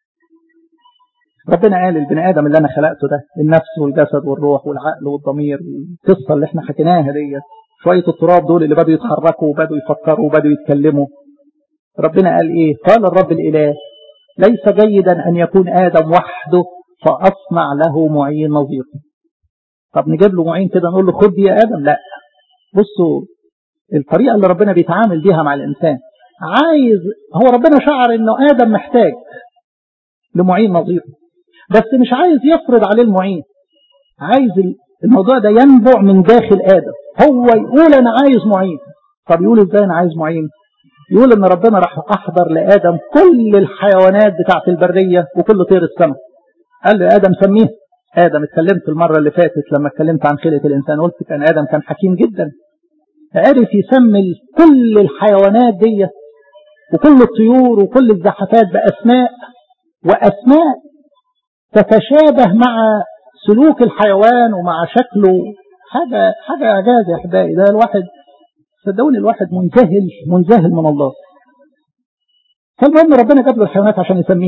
ربنا قال البني آدم اللي أنا خلقته ده النفس والجسد والروح والعقل والضمير القصة اللي احنا حكيناها ديت شوية التراب دول اللي بدوا يتحركوا وبدوا يفكروا وبدوا يتكلموا ربنا قال ايه قال الرب الإله ليس جيدا أن يكون آدم وحده فأصنع له معين نظير طب نجيب له معين كده نقول له خد يا آدم لا بصوا الطريقة اللي ربنا بيتعامل بيها مع الإنسان عايز هو ربنا شعر انه ادم محتاج لمعين نظير بس مش عايز يفرض عليه المعين عايز الموضوع ده ينبع من داخل ادم هو يقول انا عايز معين طب يقول ازاي انا عايز معين يقول ان ربنا راح احضر لادم كل الحيوانات بتاعت البريه وكل طير السماء قال له ادم سميه ادم اتكلمت المره اللي فاتت لما اتكلمت عن خلقه الانسان قلت كان ادم كان حكيم جدا عرف يسمي كل الحيوانات ديت وكل الطيور وكل الزحفات بأسماء وأسماء تتشابه مع سلوك الحيوان ومع شكله حاجة حاجة إعجاز يا أحبائي ده الواحد صدقوني الواحد منذهل منذهل من الله فالمهم ربنا جاب له الحيوانات عشان يسميها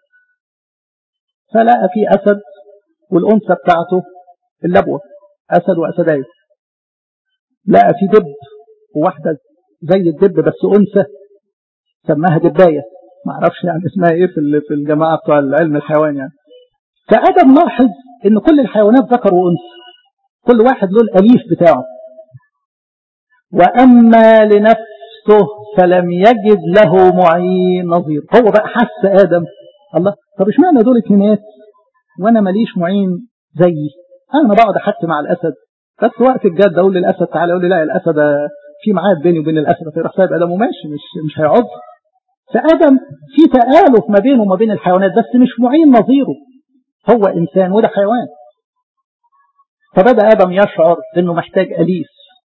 فلقى في أسد والأنثى بتاعته اللبوة أسد وأسدين لقى في دب وواحدة زي الدب بس أنثى سماها دباية ما اعرفش يعني اسمها ايه في في الجماعة بتوع علم الحيوان يعني فآدم لاحظ ان كل الحيوانات ذكر وانثى كل واحد له الاليف بتاعه واما لنفسه فلم يجد له معين نظير هو بقى حس ادم الله طب اشمعنى دول اتنينات وانا ماليش معين زيي انا بقعد احكي مع الاسد بس وقت الجد اقول للاسد تعالى يقول لي لا الاسد في ميعاد بيني وبين الاسد فيروح سايب ادم وماشي مش مش هيقعد فآدم في تآلف ما بينه وما بين الحيوانات بس مش معين نظيره هو إنسان وده حيوان فبدأ آدم يشعر إنه محتاج أليف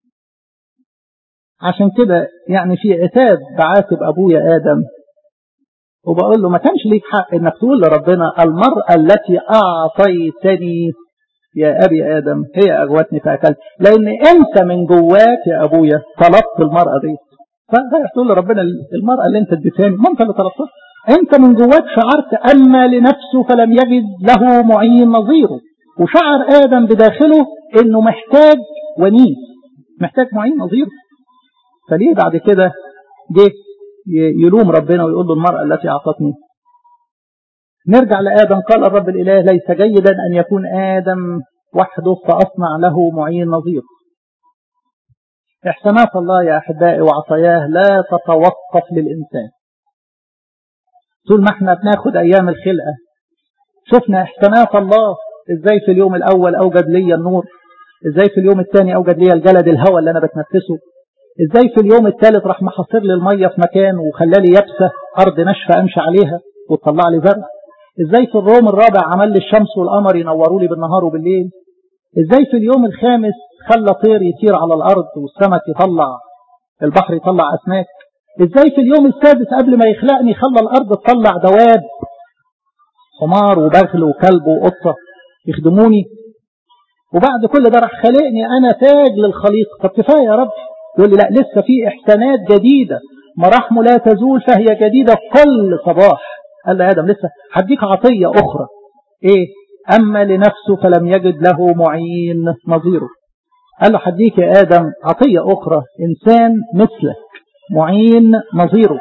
عشان كده يعني في عتاب بعاتب أبويا آدم وبقول له ما كانش ليك حق إنك تقول لربنا المرأة التي أعطيتني يا أبي آدم هي أغوتني فأكلت لأن أنت من جواك يا أبويا طلبت المرأة دي فرايح تقول لربنا المرأة اللي أنت اديتهاني ما أنت اللي طلبتها أنت من جواك شعرت أما لنفسه فلم يجد له معين نظيره وشعر آدم بداخله إنه محتاج ونيس محتاج معين نظيره فليه بعد كده جه يلوم ربنا ويقول له المرأة التي أعطتني نرجع لآدم قال الرب الإله ليس جيدا أن يكون آدم وحده فأصنع له معين نظير إحسانات الله يا أحبائي وعطاياه لا تتوقف للإنسان طول ما احنا بناخد أيام الخلقة شفنا إحسانات الله إزاي في اليوم الأول أوجد لي النور إزاي في اليوم الثاني أوجد لي الجلد الهواء اللي أنا بتنفسه إزاي في اليوم الثالث راح محصر لي المية في مكان وخلالي يبسة أرض ناشفة أمشي عليها وتطلع لي زرع ازاي في الروم الرابع عمل لي الشمس والقمر ينوروا لي بالنهار وبالليل ازاي في اليوم الخامس خلى طير يطير على الارض والسمك يطلع البحر يطلع اسماك ازاي في اليوم السادس قبل ما يخلقني خلى الارض تطلع دواب حمار وبغل وكلب وقطه يخدموني وبعد كل ده راح خلقني انا تاج للخليقه طب كفايه يا رب يقول لي لا لسه في احسانات جديده مراحمه لا تزول فهي جديده كل صباح قال له آدم لسه هديك عطية أخرى إيه أما لنفسه فلم يجد له معين نظيره قال له هديك يا آدم عطية أخرى إنسان مثلك معين نظيره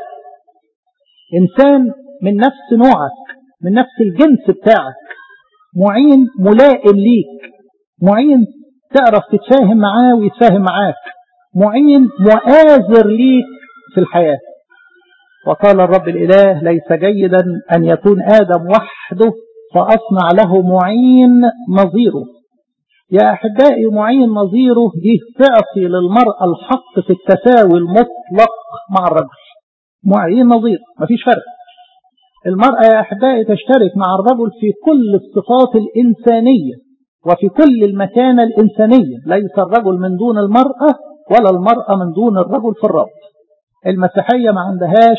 إنسان من نفس نوعك من نفس الجنس بتاعك معين ملائم ليك معين تعرف تتفاهم معاه ويتفاهم معاك معين مؤازر ليك في الحياه وقال الرب الإله ليس جيدا أن يكون آدم وحده فأصنع له معين نظيره يا أحبائي معين نظيره دي تعطي للمرأة الحق في التساوي المطلق مع الرجل معين نظير مفيش فرق المرأة يا أحبائي تشترك مع الرجل في كل الصفات الإنسانية وفي كل المكانة الإنسانية ليس الرجل من دون المرأة ولا المرأة من دون الرجل في الرب المسيحية ما عندهاش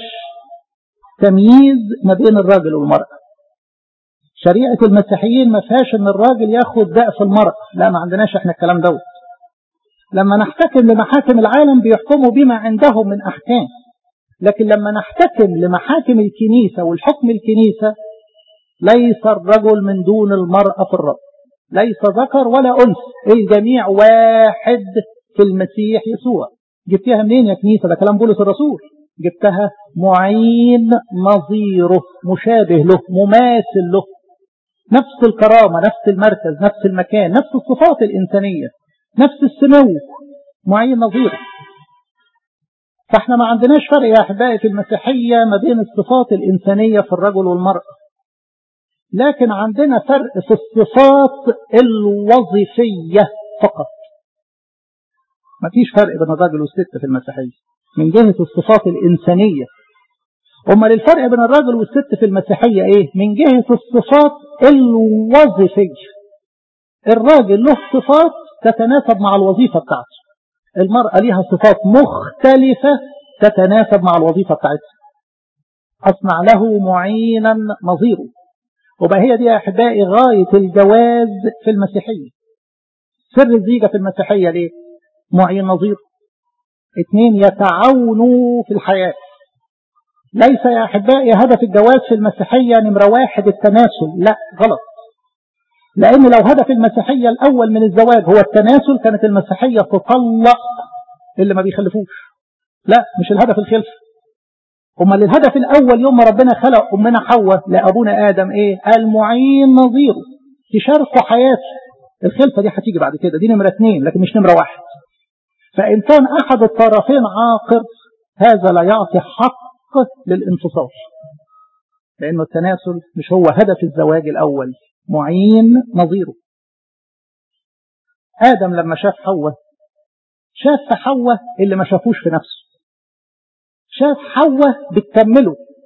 تمييز ما بين الراجل والمرأة شريعة المسيحيين ما فيهاش ان الراجل ياخد ضعف المرأة لا ما عندناش احنا الكلام دوت لما نحتكم لمحاكم العالم بيحكموا بما عندهم من احكام لكن لما نحتكم لمحاكم الكنيسة والحكم الكنيسة ليس الرجل من دون المرأة في الرب ليس ذكر ولا أنثى الجميع واحد في المسيح يسوع جبتها منين يا كنيسة ده كلام بولس الرسول جبتها معين نظيره مشابه له مماثل له نفس الكرامة نفس المركز نفس المكان نفس الصفات الإنسانية نفس السمو معين نظيره فاحنا ما عندناش فرق يا أحبائي في المسيحية ما بين الصفات الإنسانية في الرجل والمرأة لكن عندنا فرق في الصفات الوظيفية فقط ما فيش فرق بين الراجل والست في المسيحية من جهة الصفات الإنسانية أمال الفرق بين الراجل والست في المسيحية إيه؟ من جهة الصفات الوظيفية الراجل له صفات تتناسب مع الوظيفة بتاعته المرأة لها صفات مختلفة تتناسب مع الوظيفة بتاعتها أصنع له معينا نظيره وبقى هي دي يا أحبائي غاية الجواز في المسيحية سر الزيجة في المسيحية ليه؟ معين نظيره اثنين يتعاونوا في الحياة ليس يا أحبائي هدف الجواز في المسيحية نمرة واحد التناسل لا غلط لأن لو هدف المسيحية الأول من الزواج هو التناسل كانت المسيحية تطلق اللي ما بيخلفوش لا مش الهدف الخلف أمال الهدف الأول يوم ما ربنا خلق أمنا حواء لأبونا آدم إيه المعين نظيره تشاركوا حياته الخلفة دي هتيجي بعد كده دي نمرة اثنين لكن مش نمرة واحد فإن كان أحد الطرفين عاقر هذا لا يعطي حق للانفصال لأنه التناسل مش هو هدف الزواج الأول معين نظيره آدم لما شاف حواء شاف في حواء اللي ما شافوش في نفسه شاف حواء بتكمله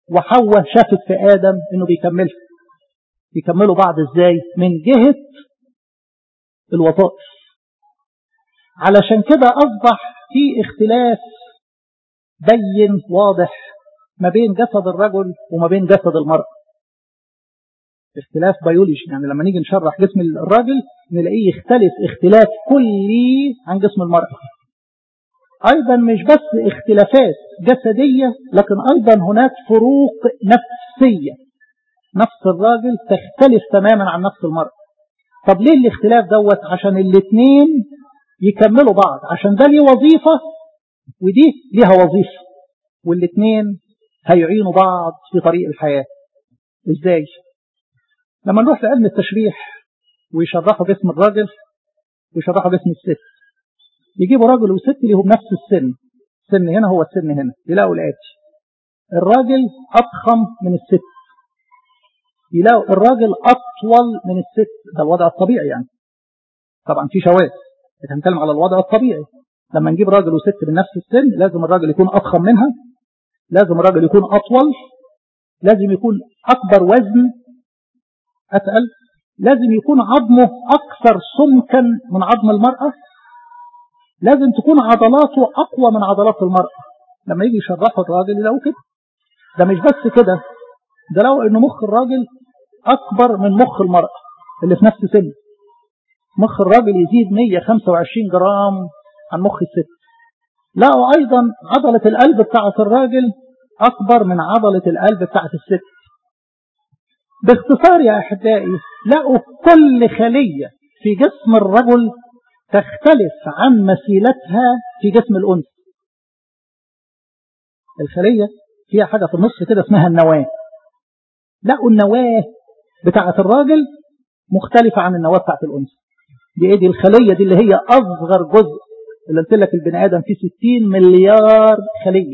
وحواء شافت في آدم إنه بيكملها يكملوا بعض إزاي من جهة الوظائف علشان كده أصبح في اختلاف بين واضح ما بين جسد الرجل وما بين جسد المرأة اختلاف بيولوجي يعني لما نيجي نشرح جسم الراجل نلاقيه يختلف اختلاف كلي عن جسم المرأة أيضا مش بس اختلافات جسدية لكن أيضا هناك فروق نفسية نفس الراجل تختلف تماما عن نفس المرأة طب ليه الاختلاف دوت عشان الاثنين يكملوا بعض عشان ده ليه وظيفة ودي ليها وظيفة والاثنين هيعينوا بعض في طريق الحياة ازاي لما نروح لعلم التشريح ويشرحوا جسم الراجل ويشرحوا جسم الست يجيبوا راجل وست ليهم نفس السن السن هنا هو السن هنا يلاقوا الآتي الراجل أضخم من الست يلاقوا الراجل أطول من الست ده الوضع الطبيعي يعني طبعا في شواذ احنا هنتكلم على الوضع الطبيعي لما نجيب راجل وست من نفس السن لازم الراجل يكون أضخم منها لازم الراجل يكون أطول لازم يكون أكبر وزن أتقل لازم يكون عظمه أكثر سمكا من عظم المرأة لازم تكون عضلاته أقوى من عضلات المرأة لما يجي يشرحوا الراجل يلاقوا كده ده مش بس كده ده لو إن مخ الراجل أكبر من مخ المرأة اللي في نفس سن مخ الراجل يزيد 125 جرام عن مخ الست لقوا أيضا عضلة القلب بتاعة الراجل أكبر من عضلة القلب بتاعة الست باختصار يا أحبائي لقوا كل خلية في جسم الرجل تختلف عن مثيلتها في جسم الأنثى الخلية فيها حاجة في النص كده اسمها النواة لقوا النواة بتاعة الراجل مختلفة عن النواة بتاعة الأنثى دي ايه دي الخلية دي اللي هي أصغر جزء اللي قلت لك البني آدم فيه 60 مليار خلية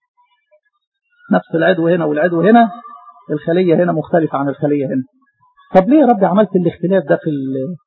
نفس العدو هنا والعدو هنا الخلية هنا مختلفة عن الخلية هنا طب ليه يا رب عملت الاختلاف ده في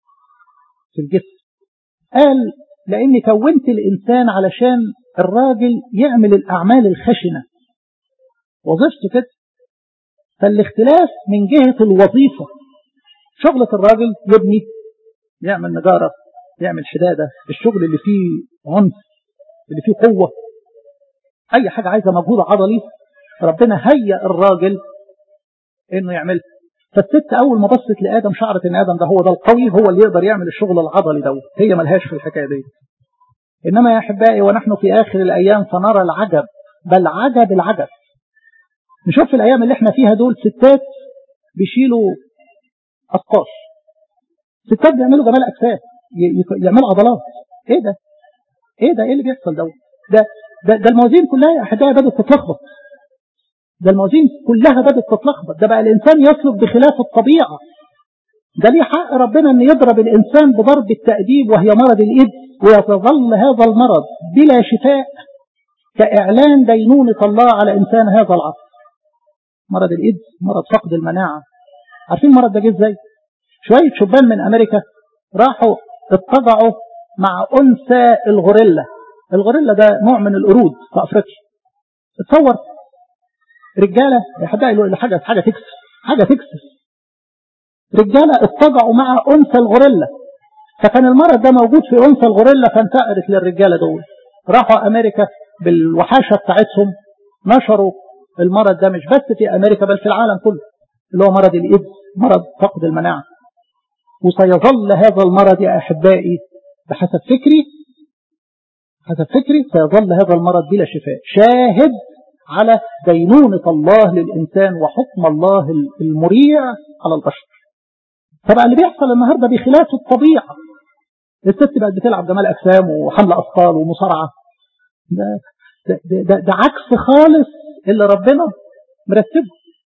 في الجسم قال لأني كونت الإنسان علشان الراجل يعمل الأعمال الخشنة وظيفته كده فالاختلاف من جهة الوظيفة شغلة الراجل يبني يعمل نجارة يعمل حدادة الشغل اللي فيه عنف اللي فيه قوة أي حاجة عايزة مجهود عضلي ربنا هيأ الراجل إنه يعمل فالست أول ما بصت لآدم شعرت إن آدم ده هو ده القوي هو اللي يقدر يعمل الشغل العضلي ده هي ملهاش في الحكاية دي إنما يا أحبائي ونحن في آخر الأيام فنرى العجب بل عجب العجب نشوف في الأيام اللي احنا فيها دول ستات بيشيلوا أطاش ستات بيعملوا جمال أجساد يعملوا عضلات إيه ده؟ إيه ده؟ إيه اللي بيحصل ده؟ ده ده, ده الموازين كلها يا أحبائي بدأت تتلخبط ده الموازين كلها بدأت تتلخبط ده بقى الإنسان يسلك بخلاف الطبيعة ده ليه حق ربنا أن يضرب الإنسان بضرب التأديب وهي مرض الإيد ويظل هذا المرض بلا شفاء كإعلان دينونة الله على إنسان هذا العصر مرض الإيد مرض فقد المناعة عارفين المرض ده جه ازاي شوية شبان من أمريكا راحوا اتضعوا مع أنثى الغوريلا الغوريلا ده نوع من القرود في أفريقيا اتصور رجالة يا حاجة حاجة تكسف حاجة تكسف رجالة اتضعوا مع أنثى الغوريلا فكان المرض ده موجود في أنثى الغوريلا فانتقلت للرجالة دول راحوا أمريكا بالوحاشة بتاعتهم نشروا المرض ده مش بس في أمريكا بل في العالم كله اللي هو مرض الإيدز مرض فقد المناعة وسيظل هذا المرض يا أحبائي بحسب فكري حسب فكري سيظل هذا المرض بلا شفاء شاهد على دينونة الله للإنسان وحكم الله المريع على البشر فبقى اللي بيحصل النهاردة بخلاف الطبيعة الست بقت بتلعب جمال أجسام وحمل أثقال ومصارعة ده, ده, ده, ده عكس خالص اللي ربنا مرتبه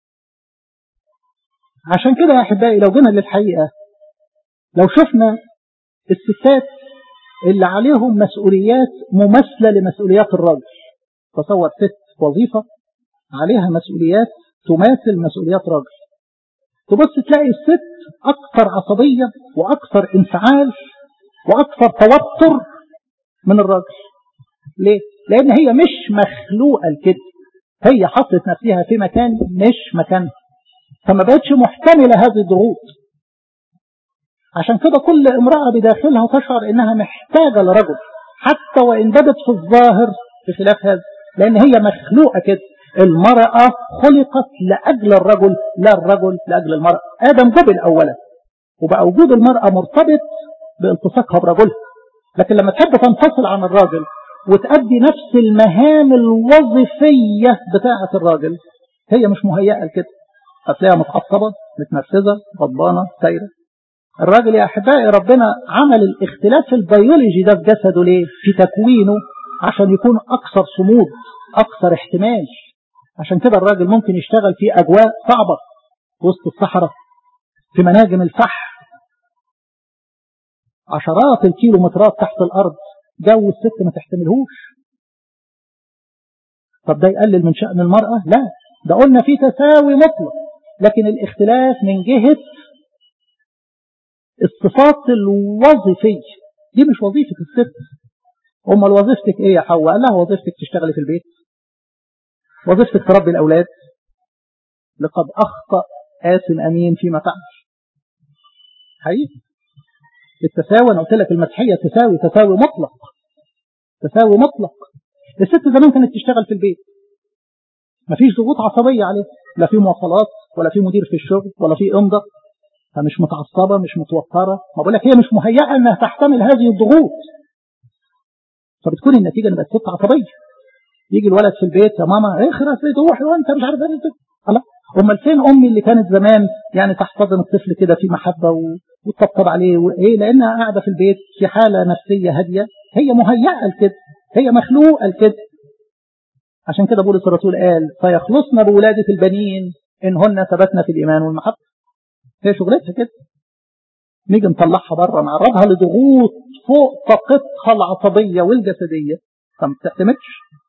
عشان كده يا أحبائي لو جينا للحقيقة لو شفنا الستات اللي عليهم مسؤوليات مماثلة لمسؤوليات الراجل تصور ست وظيفة عليها مسؤوليات تماثل مسؤوليات راجل تبص تلاقي الست أكثر عصبية وأكثر انفعال وأكثر توتر من الراجل ليه؟ لأن هي مش مخلوقة لكده هي حطت نفسها في مكان مش مكانها فما بقتش محتملة هذه الضغوط عشان كده كل امرأة بداخلها تشعر انها محتاجة لرجل حتى وان بدت في الظاهر بخلاف هذا لان هي مخلوقة كده المرأة خلقت لأجل الرجل لا الرجل لأجل المرأة آدم جبل أولا وبقى وجود المرأة مرتبط بالتصاقها برجلها لكن لما تحب تنفصل عن الراجل وتأدي نفس المهام الوظيفية بتاعة الراجل هي مش مهيئة لكده هتلاقيها متعصبة متنرفزة غضبانة سايرة الراجل يا أحبائي ربنا عمل الاختلاف البيولوجي ده في جسده ليه؟ في تكوينه عشان يكون أكثر صمود أكثر احتمال عشان كده الراجل ممكن يشتغل في أجواء صعبة وسط الصحراء في مناجم الفحم عشرات الكيلومترات تحت الأرض جو الست ما تحتملهوش طب ده يقلل من شأن المرأة لا ده قلنا في تساوي مطلق لكن الاختلاف من جهة الصفات الوظيفية دي مش وظيفة الست أمال وظيفتك إيه يا حواء قال لها وظيفتك تشتغلي في البيت وظيفتك تربي الأولاد لقد أخطأ آثم أمين فيما فعل حقيقي التساوي أنا قلت لك المسيحية تساوي تساوي مطلق تساوي مطلق الست زمان كانت تشتغل في البيت مفيش ضغوط عصبية عليه لا في مواصلات ولا في مدير في الشغل ولا في امضة فمش متعصبة مش متوترة ما بقول لك هي مش مهيئة انها تحتمل هذه الضغوط فبتكون النتيجة ان بقت ست عصبية يجي الولد في البيت يا ماما اخرس روحي وانت مش عارف ايه الله امال فين امي اللي كانت زمان يعني تحتضن الطفل كده في محبة و... وتطبطب عليه وايه لانها قاعدة في البيت في حالة نفسية هادية هي مهيئة لكده هي مخلوقة لكده عشان كده بولس الرسول قال فيخلصنا بولادة البنين إن هن ثبتنا في الإيمان والمحبة هي شغلتها كده نيجي نطلعها بره نعرضها لضغوط فوق طاقتها العصبية والجسدية فما بتعتمدش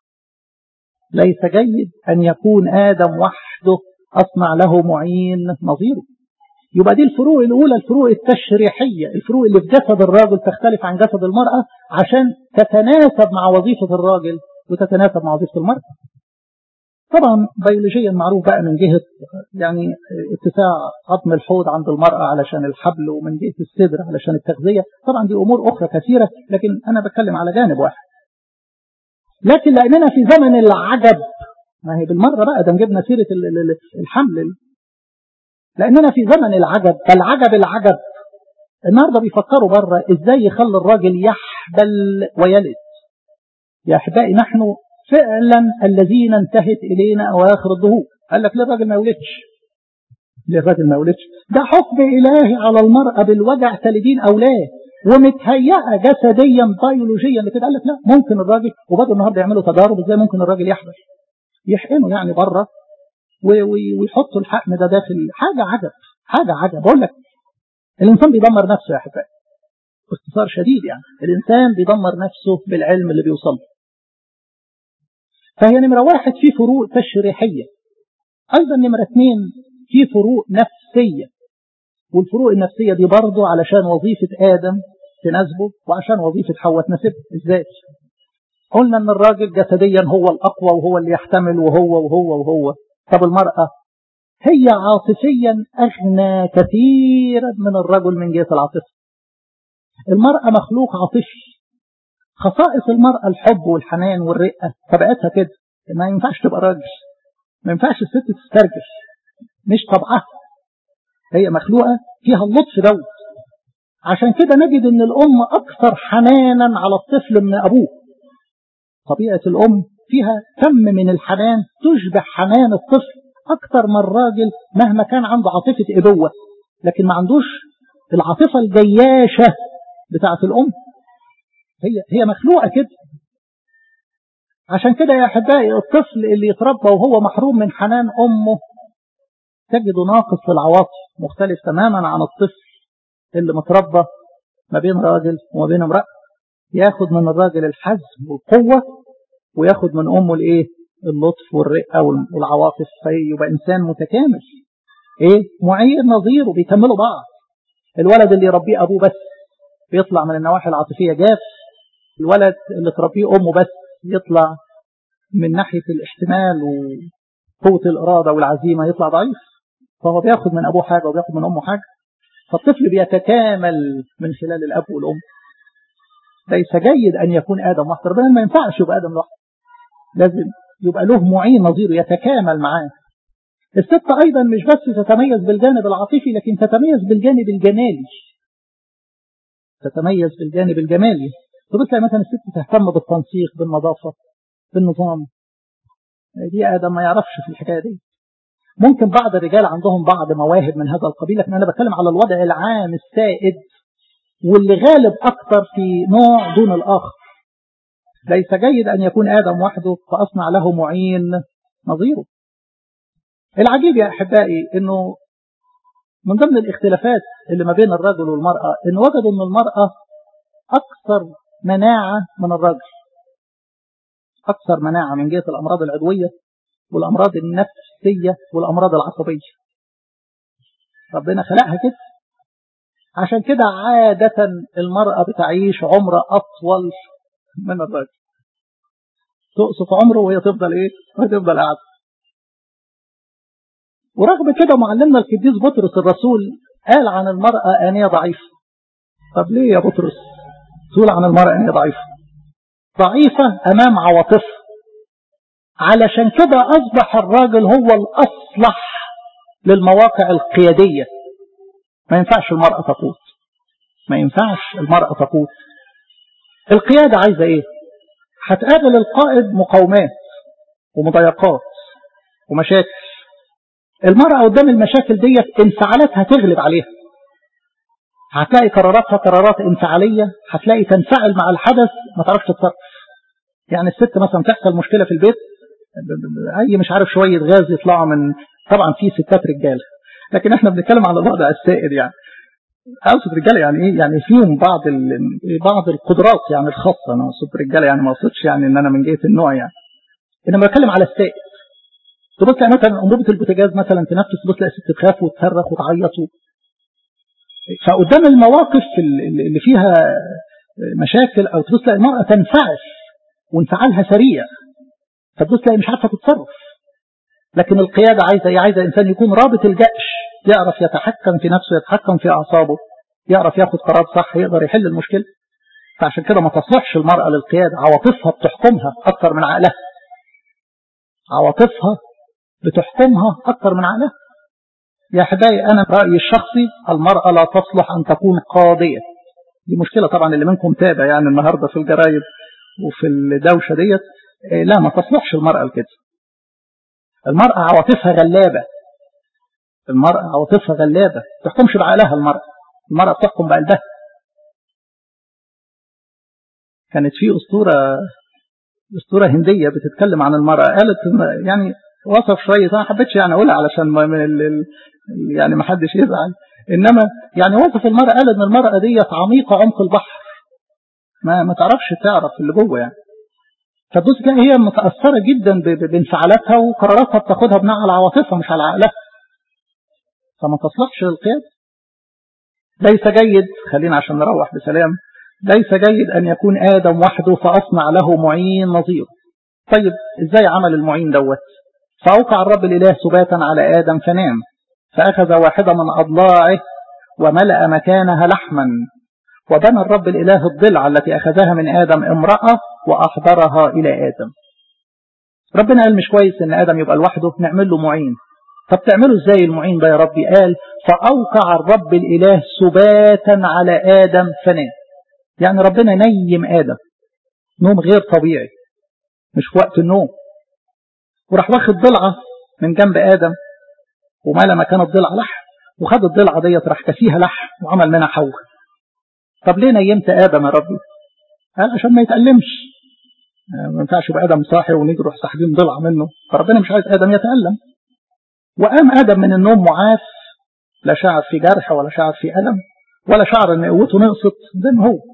ليس جيد أن يكون آدم وحده أصنع له معين نظيره يبقى دي الفروق الأولى الفروق التشريحية الفروق اللي في جسد الراجل تختلف عن جسد المرأة عشان تتناسب مع وظيفة الراجل وتتناسب مع وظيفة المرأة طبعا بيولوجيا معروف بقى من جهة يعني اتساع عظم الحوض عند المرأة علشان الحبل ومن جهة الصدر علشان التغذية طبعا دي أمور أخرى كثيرة لكن أنا بتكلم على جانب واحد لكن لأننا في زمن العجب ما هي بالمرة بقى ده جبنا سيرة الحمل لأننا في زمن العجب فالعجب العجب النهارده بيفكروا بره ازاي يخلي الراجل يحبل ويلد يا احبائي نحن فعلا الذين انتهت الينا اواخر الظهور قال لك ليه الراجل ما يولدش ليه الراجل ما يولدش ده حكم الهي على المراه بالوجع تلدين اولاد ومتهيئه جسديا بيولوجيا لكده قال لك لا ممكن الراجل وبدأوا النهارده يعملوا تجارب ازاي ممكن الراجل يحبل يحقنوا يعني بره ويحطوا الحقن ده داخل حاجه عجب حاجه عجب بقول لك الانسان بيدمر نفسه يا احبائي باختصار شديد يعني الانسان بيدمر نفسه بالعلم اللي بيوصل له فهي نمرة واحد في فروق تشريحية أيضا نمرة اثنين في فروق نفسية والفروق النفسية دي برضه علشان وظيفة آدم تناسبه وعشان وظيفة حواء تناسبه ازاي قلنا ان الراجل جسديا هو الأقوى وهو اللي يحتمل وهو وهو وهو طب المرأة هي عاطفيا أغنى كثيرا من الرجل من جهة العاطفة المرأة مخلوق عاطفي خصائص المرأة الحب والحنان والرقة طبيعتها كده ما ينفعش تبقى راجل ما ينفعش الست تسترجل مش طبعها هي مخلوقة فيها اللطف دوت عشان كده نجد ان الام اكثر حنانا على الطفل من ابوه طبيعة الام فيها كم من الحنان تشبه حنان الطفل اكثر من الراجل مهما كان عنده عاطفة ابوة لكن ما عندوش العاطفة الجياشة بتاعة الام هي هي مخلوقة كده عشان كده يا أحبائي الطفل اللي يتربى وهو محروم من حنان أمه تجده ناقص في العواطف مختلف تماما عن الطفل اللي متربى ما بين راجل وما بين امرأة ياخد من الراجل الحزم والقوة وياخد من أمه الإيه اللطف والرقة والعواطف فيبقى إنسان متكامل إيه معير نظير وبيكملوا بعض الولد اللي يربيه أبوه بس بيطلع من النواحي العاطفية جاف الولد اللي تربيه أمه بس يطلع من ناحية الاحتمال وقوة الإرادة والعزيمة يطلع ضعيف فهو بياخد من أبوه حاجة وبياخد من أمه حاجة فالطفل بيتكامل من خلال الأب والأم ليس جيد أن يكون آدم وحده ربنا ما ينفعش يبقى آدم لوحده لازم يبقى له معين نظيره يتكامل معاه الست أيضا مش بس تتميز بالجانب العاطفي لكن تتميز بالجانب الجمالي تتميز بالجانب الجمالي تبص مثلا الست تهتم بالتنسيق بالنظافة بالنظام دي آدم ما يعرفش في الحكاية دي ممكن بعض الرجال عندهم بعض مواهب من هذا القبيل لكن أنا بتكلم على الوضع العام السائد واللي غالب أكثر في نوع دون الآخر ليس جيد أن يكون آدم وحده فأصنع له معين نظيره العجيب يا أحبائي أنه من ضمن الاختلافات اللي ما بين الرجل والمرأة أن وجدوا أن المرأة أكثر مناعة من الرجل أكثر مناعة من جهة الأمراض العضوية والأمراض النفسية والأمراض العصبية ربنا خلقها كده عشان كده عادة المرأة بتعيش عمر أطول من الرجل تقصف عمره وهي تفضل إيه؟ وهي تفضل قاعدة ورغم كده معلمنا القديس بطرس الرسول قال عن المرأة أن هي ضعيفة طب ليه يا بطرس تقول عن المرأة أن هي ضعيفة ضعيفة أمام عواطفها علشان كده أصبح الراجل هو الأصلح للمواقع القيادية ما ينفعش المرأة تقود ما ينفعش المرأة تقود القيادة عايزة ايه هتقابل القائد مقاومات ومضايقات ومشاكل المرأة قدام المشاكل ديت انفعالاتها تغلب عليها هتلاقي قراراتها قرارات انفعالية هتلاقي تنفعل مع الحدث ما تعرفش تتصرف يعني الست مثلا تحصل مشكلة في البيت اي مش عارف شوية غاز يطلعوا من طبعا في ستات رجاله لكن احنا بنتكلم على الوضع السائد يعني اقصد رجاله يعني ايه يعني فيهم بعض بعض القدرات يعني الخاصه انا اقصد رجاله يعني ما اقصدش يعني ان انا من جهه النوع يعني انما بتكلم على السائد تبص يعني مثلا انبوبه البوتاجاز مثلا تنفس تبص تلاقي الست تخاف وتصرخ وتعيط فقدام المواقف اللي فيها مشاكل او تبص تلاقي المراه تنفعل وانفعالها سريع فتبص تلاقي مش عارفه تتصرف لكن القيادة عايزة ايه عايزة إنسان يكون رابط الجأش يعرف يتحكم في نفسه يتحكم في أعصابه يعرف ياخد قرار صح يقدر يحل المشكلة فعشان كده ما تصلحش المرأة للقيادة عواطفها بتحكمها أكثر من عقلها عواطفها بتحكمها أكثر من عقلها يا أحبائي أنا رأيي الشخصي المرأة لا تصلح أن تكون قاضية دي مشكلة طبعا اللي منكم تابع يعني النهاردة في الجرايد وفي الدوشة ديت لا ما تصلحش المرأة لكده المرأة عواطفها غلابة المرأة عواطفها غلابة تحكمش بعقلها المرأة المرأة بتحكم بقلبها كانت في أسطورة أسطورة هندية بتتكلم عن المرأة قالت يعني وصف شوية أنا حبيتش يعني أقولها علشان ما من ال ال يعني ما حدش يزعل إنما يعني وصف المرأة قال إن المرأة ديت عميقة عمق البحر ما ما تعرفش تعرف اللي جوه يعني فتبص تلاقي هي متأثرة جدا بانفعالاتها وقراراتها بتاخدها بناء على عواطفها مش على عقلها فما تصلحش للقيادة ليس جيد خلينا عشان نروح بسلام ليس جيد أن يكون آدم وحده فأصنع له معين نظير طيب إزاي عمل المعين دوت فأوقع الرب الإله سباتا على آدم فنام فأخذ واحدة من أضلاعه وملأ مكانها لحما وبنى الرب الإله الضلع التي أخذها من آدم امرأة وأحضرها إلى آدم ربنا قال مش كويس إن آدم يبقى لوحده نعمل له معين طب تعمله إزاي المعين ده يا ربي قال فأوقع الرب الإله سباتا على آدم فنام يعني ربنا نيم آدم نوم غير طبيعي مش في وقت النوم وراح واخد ضلعة من جنب آدم وملا مكان الضلع لحم وخد الضلعة ديت راح كسيها لحم وعمل منها حوه طب ليه نيمت آدم يا ربي قال عشان ما يتألمش ما ينفعش يبقى آدم صاحي ونيجي نروح ساحبين ضلع منه فربنا مش عايز آدم يتألم وقام آدم من النوم معاف لا شعر في جرح ولا شعر في ألم ولا شعر ان قوته نقصت زي ما هو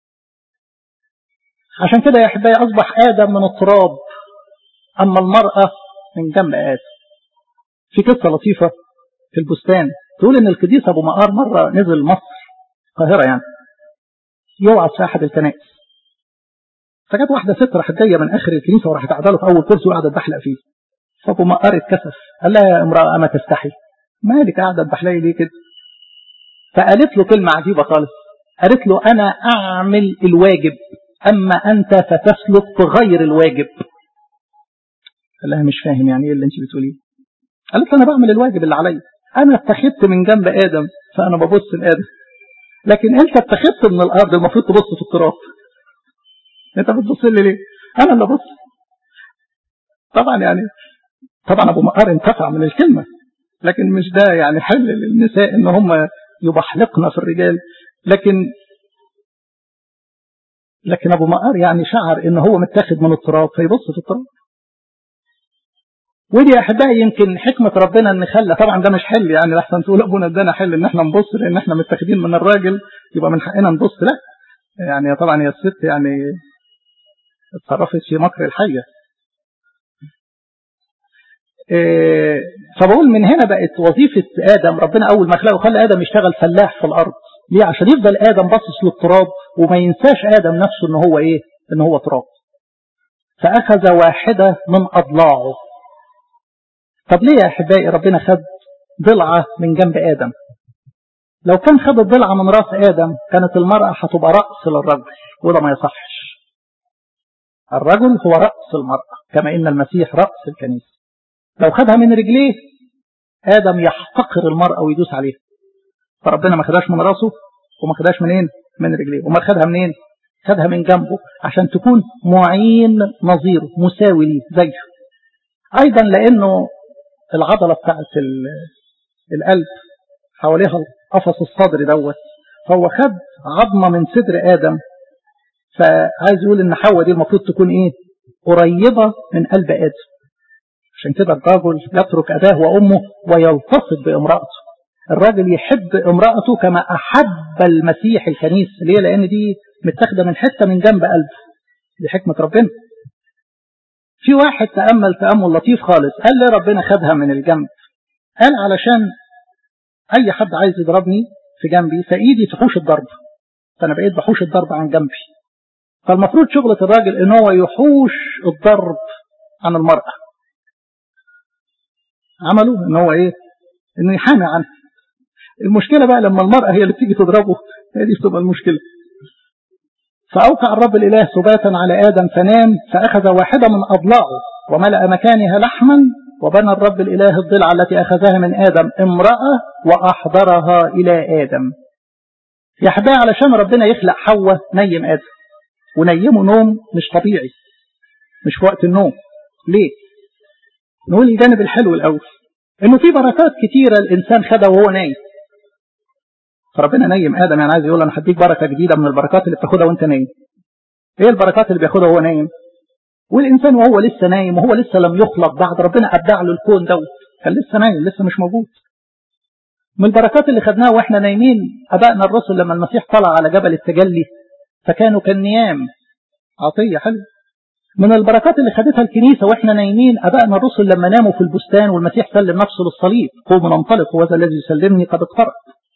عشان كده يا احبائي اصبح ادم من التراب اما المراه من جنب ادم في قصه لطيفه في البستان تقول ان القديس ابو مقار مره نزل مصر القاهره يعني يوعظ في احد الكنائس فجت واحدة ست راحت جاية من آخر الكنيسة وراحت قاعدة له في أول كرسي وقعدت تبحلق فيه فأبو مقار اتكسف قال لها يا امرأة أما تستحي مالك قاعدة تبحلقي ليه كده فقالت له كلمة عجيبة خالص قالت له أنا أعمل الواجب أما أنت فتسلك بغير الواجب قال لها مش فاهم يعني إيه اللي أنت بتقوليه قالت له أنا بعمل الواجب اللي عليا أنا اتخذت من جنب آدم فأنا ببص لآدم لكن أنت اتخذت من الأرض المفروض تبص في التراب أنت بتبص لي ليه؟ أنا اللي ببص طبعا يعني طبعا أبو مقار انتفع من الكلمة لكن مش ده يعني حل للنساء إن هم يبحلقنا في الرجال لكن لكن ابو مقار يعني شعر ان هو متاخد من التراب فيبص في التراب ودي يا احبائي يمكن حكمه ربنا ان خلى طبعا ده مش حل يعني لحسن تقول ابونا ادانا حل ان احنا نبص لان احنا متاخدين من الراجل يبقى من حقنا نبص لا يعني طبعا هي الست يعني اتصرفت في مكر الحيه إيه فبقول من هنا بقت وظيفة آدم ربنا أول ما خلقه خلى آدم يشتغل فلاح في الأرض ليه عشان يفضل آدم باصص للتراب وما ينساش آدم نفسه إن هو إيه إن هو تراب فأخذ واحدة من أضلاعه طب ليه يا أحبائي ربنا خد ضلعة من جنب آدم لو كان خد الضلعة من رأس آدم كانت المرأة هتبقى رأس للرجل وده ما يصحش الرجل هو رأس المرأة كما إن المسيح رأس الكنيسة لو خدها من رجليه آدم يحتقر المرأة ويدوس عليها فربنا ما خدهاش من راسه وما خدهاش منين من رجليه وما خدها منين خدها من جنبه عشان تكون معين نظيره مساوي ليه زيه أيضا لأنه العضلة بتاعت القلب حواليها القفص الصدري دوت فهو خد عظمة من صدر آدم فعايز يقول إن حواء دي المفروض تكون إيه قريبة من قلب آدم عشان كده الرجل يترك أباه وأمه ويلتصق بامرأته الراجل يحب امرأته كما أحب المسيح الكنيسة ليه لأن دي متاخدة من حتة من جنب قلبه دي حكمة ربنا في واحد تأمل تأمل لطيف خالص قال لي ربنا خدها من الجنب قال علشان أي حد عايز يضربني في جنبي فإيدي تحوش الضرب فأنا بقيت بحوش الضرب عن جنبي فالمفروض شغلة الراجل إن هو يحوش الضرب عن المرأة عمله إن هو إيه إنه يحامي عنها المشكلة بقى لما المرأة هي اللي بتيجي تضربه هي دي بتبقى المشكلة فأوقع الرب الإله سباتا على آدم فنام فأخذ واحدة من أضلاعه وملأ مكانها لحما وبنى الرب الإله الضلع التي أخذها من آدم امرأة وأحضرها إلى آدم يا حبايبي علشان ربنا يخلق حواء نيم آدم ونيمه نوم مش طبيعي مش في وقت النوم ليه؟ نقول الجانب الحلو الأول إنه في بركات كتيرة الإنسان خدها وهو نايم فربنا نايم ادم يعني عايز يقول انا هديك بركه جديده من البركات اللي بتاخدها وانت نايم ايه البركات اللي بياخدها وهو نايم والانسان وهو لسه نايم وهو لسه لم يخلق بعد ربنا ابدع له الكون دوت كان لسه نايم لسه مش موجود من البركات اللي خدناها واحنا نايمين ابائنا الرسل لما المسيح طلع على جبل التجلي فكانوا كالنيام عطيه حلوه من البركات اللي خدتها الكنيسه واحنا نايمين ابائنا الرسل لما ناموا في البستان والمسيح سلم نفسه للصليب قوم ننطلق وهذا الذي يسلمني قد اقترب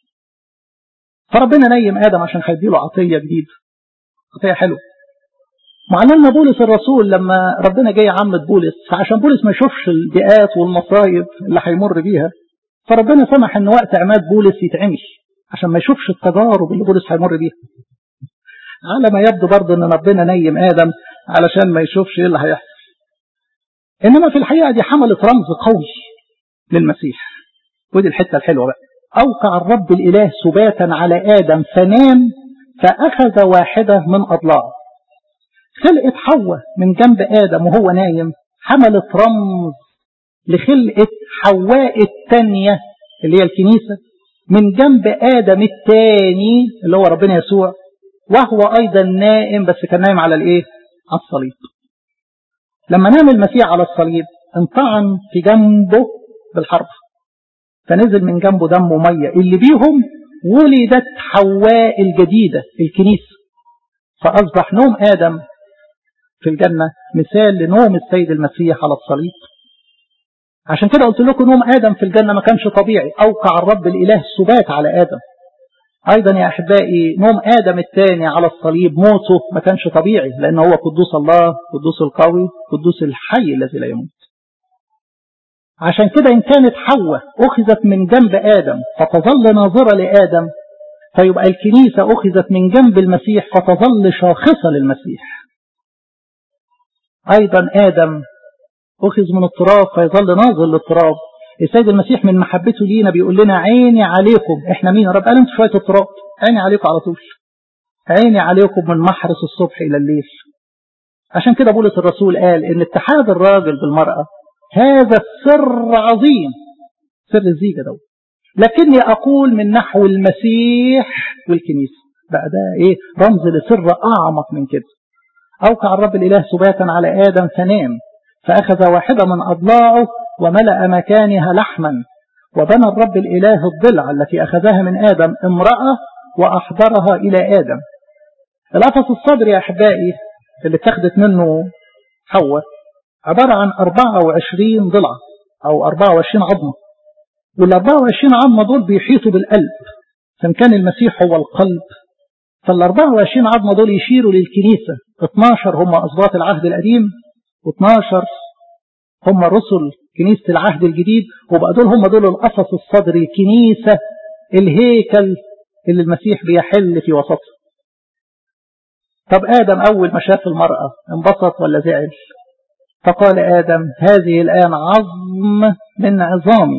فربنا نيم آدم عشان هيديله عطية جديدة عطية حلوة معلمنا بولس الرسول لما ربنا جاي عمد بولس فعشان بولس ما يشوفش البيئات والمصايب اللي هيمر بيها فربنا سمح ان وقت عماد بولس يتعمش عشان ما يشوفش التجارب اللي بولس هيمر بيها على ما يبدو برضه ان ربنا نيم ادم علشان ما يشوفش ايه اللي هيحصل انما في الحقيقه دي حملت رمز قوي للمسيح ودي الحته الحلوه بقى أوقع الرب الإله سباتا على آدم فنام فأخذ واحدة من أضلاعه خلقت حواء من جنب آدم وهو نايم حملت رمز لخلقة حواء الثانية اللي هي الكنيسة من جنب آدم الثاني اللي هو ربنا يسوع وهو أيضا نائم بس كان نايم على الإيه؟ على الصليب لما نام المسيح على الصليب انطعن في جنبه بالحرب فنزل من جنبه دم ومية اللي بيهم ولدت حواء الجديدة الكنيسة فأصبح نوم آدم في الجنة مثال لنوم السيد المسيح على الصليب عشان كده قلت لكم نوم آدم في الجنة ما كانش طبيعي أوقع الرب الإله السبات على آدم أيضا يا أحبائي نوم آدم الثاني على الصليب موته ما كانش طبيعي لأنه هو قدوس الله قدوس القوي قدوس الحي الذي لا يموت عشان كده إن كانت حواء أخذت من جنب آدم فتظل ناظرة لآدم فيبقى الكنيسة أخذت من جنب المسيح فتظل شاخصة للمسيح أيضا آدم أخذ من التراب فيظل ناظر للتراب السيد المسيح من محبته لينا بيقول لنا عيني عليكم احنا مين يا رب قال انتوا شويه التراب عيني عليكم على طول عيني عليكم من محرس الصبح الى الليل عشان كده بولس الرسول قال ان اتحاد الراجل بالمراه هذا السر عظيم سر الزيجه ده لكني اقول من نحو المسيح والكنيسه بقى ده ايه رمز لسر اعمق من كده اوقع الرب الاله سباتا على ادم فنام فاخذ واحده من اضلاعه وملأ مكانها لحما وبنى الرب الإله الضلع التي أخذها من آدم امرأة وأحضرها إلى آدم القفص الصدري يا أحبائي اللي اتخذت منه حواء عبارة عن 24 ضلع أو 24 عظمة وال 24 عظمة دول بيحيطوا بالقلب فإن كان المسيح هو القلب فال 24 عظمة دول يشيروا للكنيسة 12 هم أسباط العهد القديم و12 هم رسل كنيسة العهد الجديد وبقى دول هم دول القفص الصدري الكنيسة الهيكل اللي المسيح بيحل في وسطه طب آدم أول ما شاف المرأة انبسط ولا زعل فقال آدم هذه الآن عظم من عظامي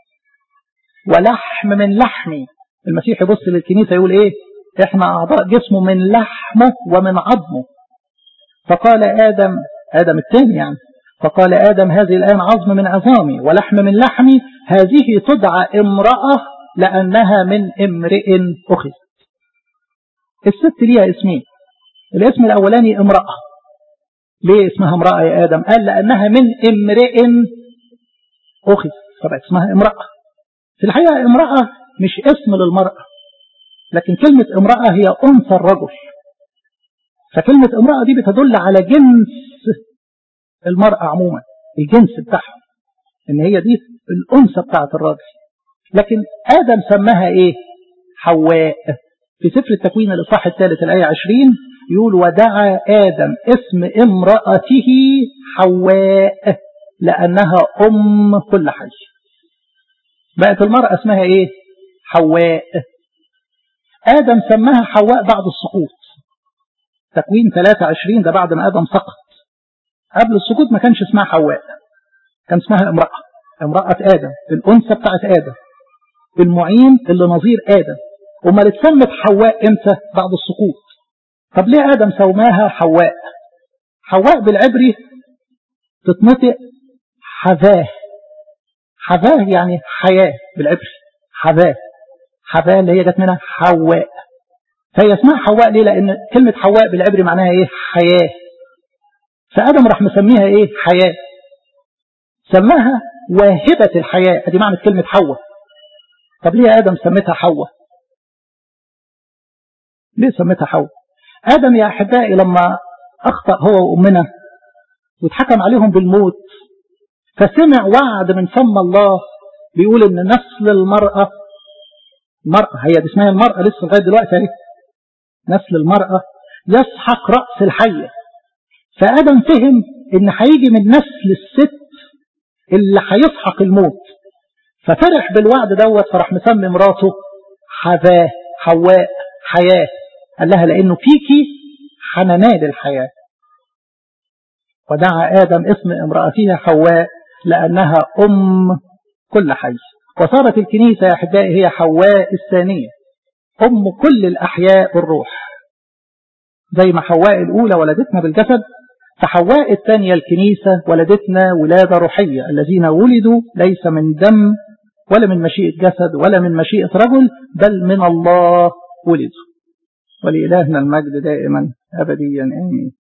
ولحم من لحمي المسيح يبص للكنيسة يقول إيه إحنا أعضاء جسمه من لحمه ومن عظمه فقال آدم آدم الثاني يعني فقال آدم هذه الآن عظم من عظامي ولحم من لحمي هذه تدعى امرأة لأنها من امرئ أخذ الست ليها اسمين الاسم الأولاني امرأة ليه اسمها امرأة يا آدم قال لأنها من امرئ أخذ فبقت اسمها امرأة في الحقيقة امرأة مش اسم للمرأة لكن كلمة امرأة هي أنثى الرجل فكلمة امرأة دي بتدل على جنس المرأة عموما الجنس بتاعها ان هي دي الأنثى بتاعت الراجل لكن آدم سماها ايه حواء في سفر التكوين الإصحاح الثالث الآية 20 يقول ودعا آدم اسم امرأته حواء لأنها أم كل حي بقت المرأة اسمها ايه حواء آدم سماها حواء بعد السقوط تكوين 23 ده بعد ما آدم سقط قبل السقوط ما كانش اسمها حواء كان اسمها امرأة امرأة آدم الأنثى بتاعت آدم المعين اللي نظير آدم وما اتسمت حواء امتى بعد السقوط طب ليه آدم سماها حواء حواء بالعبري تتنطق حذاه حذاه يعني حياة بالعبري حذاه حذاه اللي هي جت منها حواء فهي اسمها حواء ليه لأن كلمة حواء بالعبري معناها ايه حياة فآدم راح مسميها ايه حياة سماها واهبة الحياة ادي معنى كلمة حواء طب ليه آدم سميتها حواء ليه سميتها حواء آدم يا أحبائي لما أخطأ هو وأمنا واتحكم عليهم بالموت فسمع وعد من فم الله بيقول ان نسل المرأة المرأة هي دي اسمها المرأة لسه لغاية دلوقتي اهي نسل المرأة يسحق رأس الحية فآدم فهم ان هيجي من نسل الست اللي هيسحق الموت ففرح بالوعد دوت فراح مسمي مراته حذاه حواء حياة قال لها لأنه فيكي حنانات الحياة ودعا آدم اسم امرأته حواء لأنها أم كل حي وصارت الكنيسة يا أحبائي هي حواء الثانية أم كل الأحياء بالروح زي ما حواء الأولى ولدتنا بالجسد فحواء الثانية الكنيسة ولدتنا ولادة روحية الذين ولدوا ليس من دم ولا من مشيئة جسد ولا من مشيئة رجل بل من الله ولدوا ولإلهنا المجد دائما أبديا آمين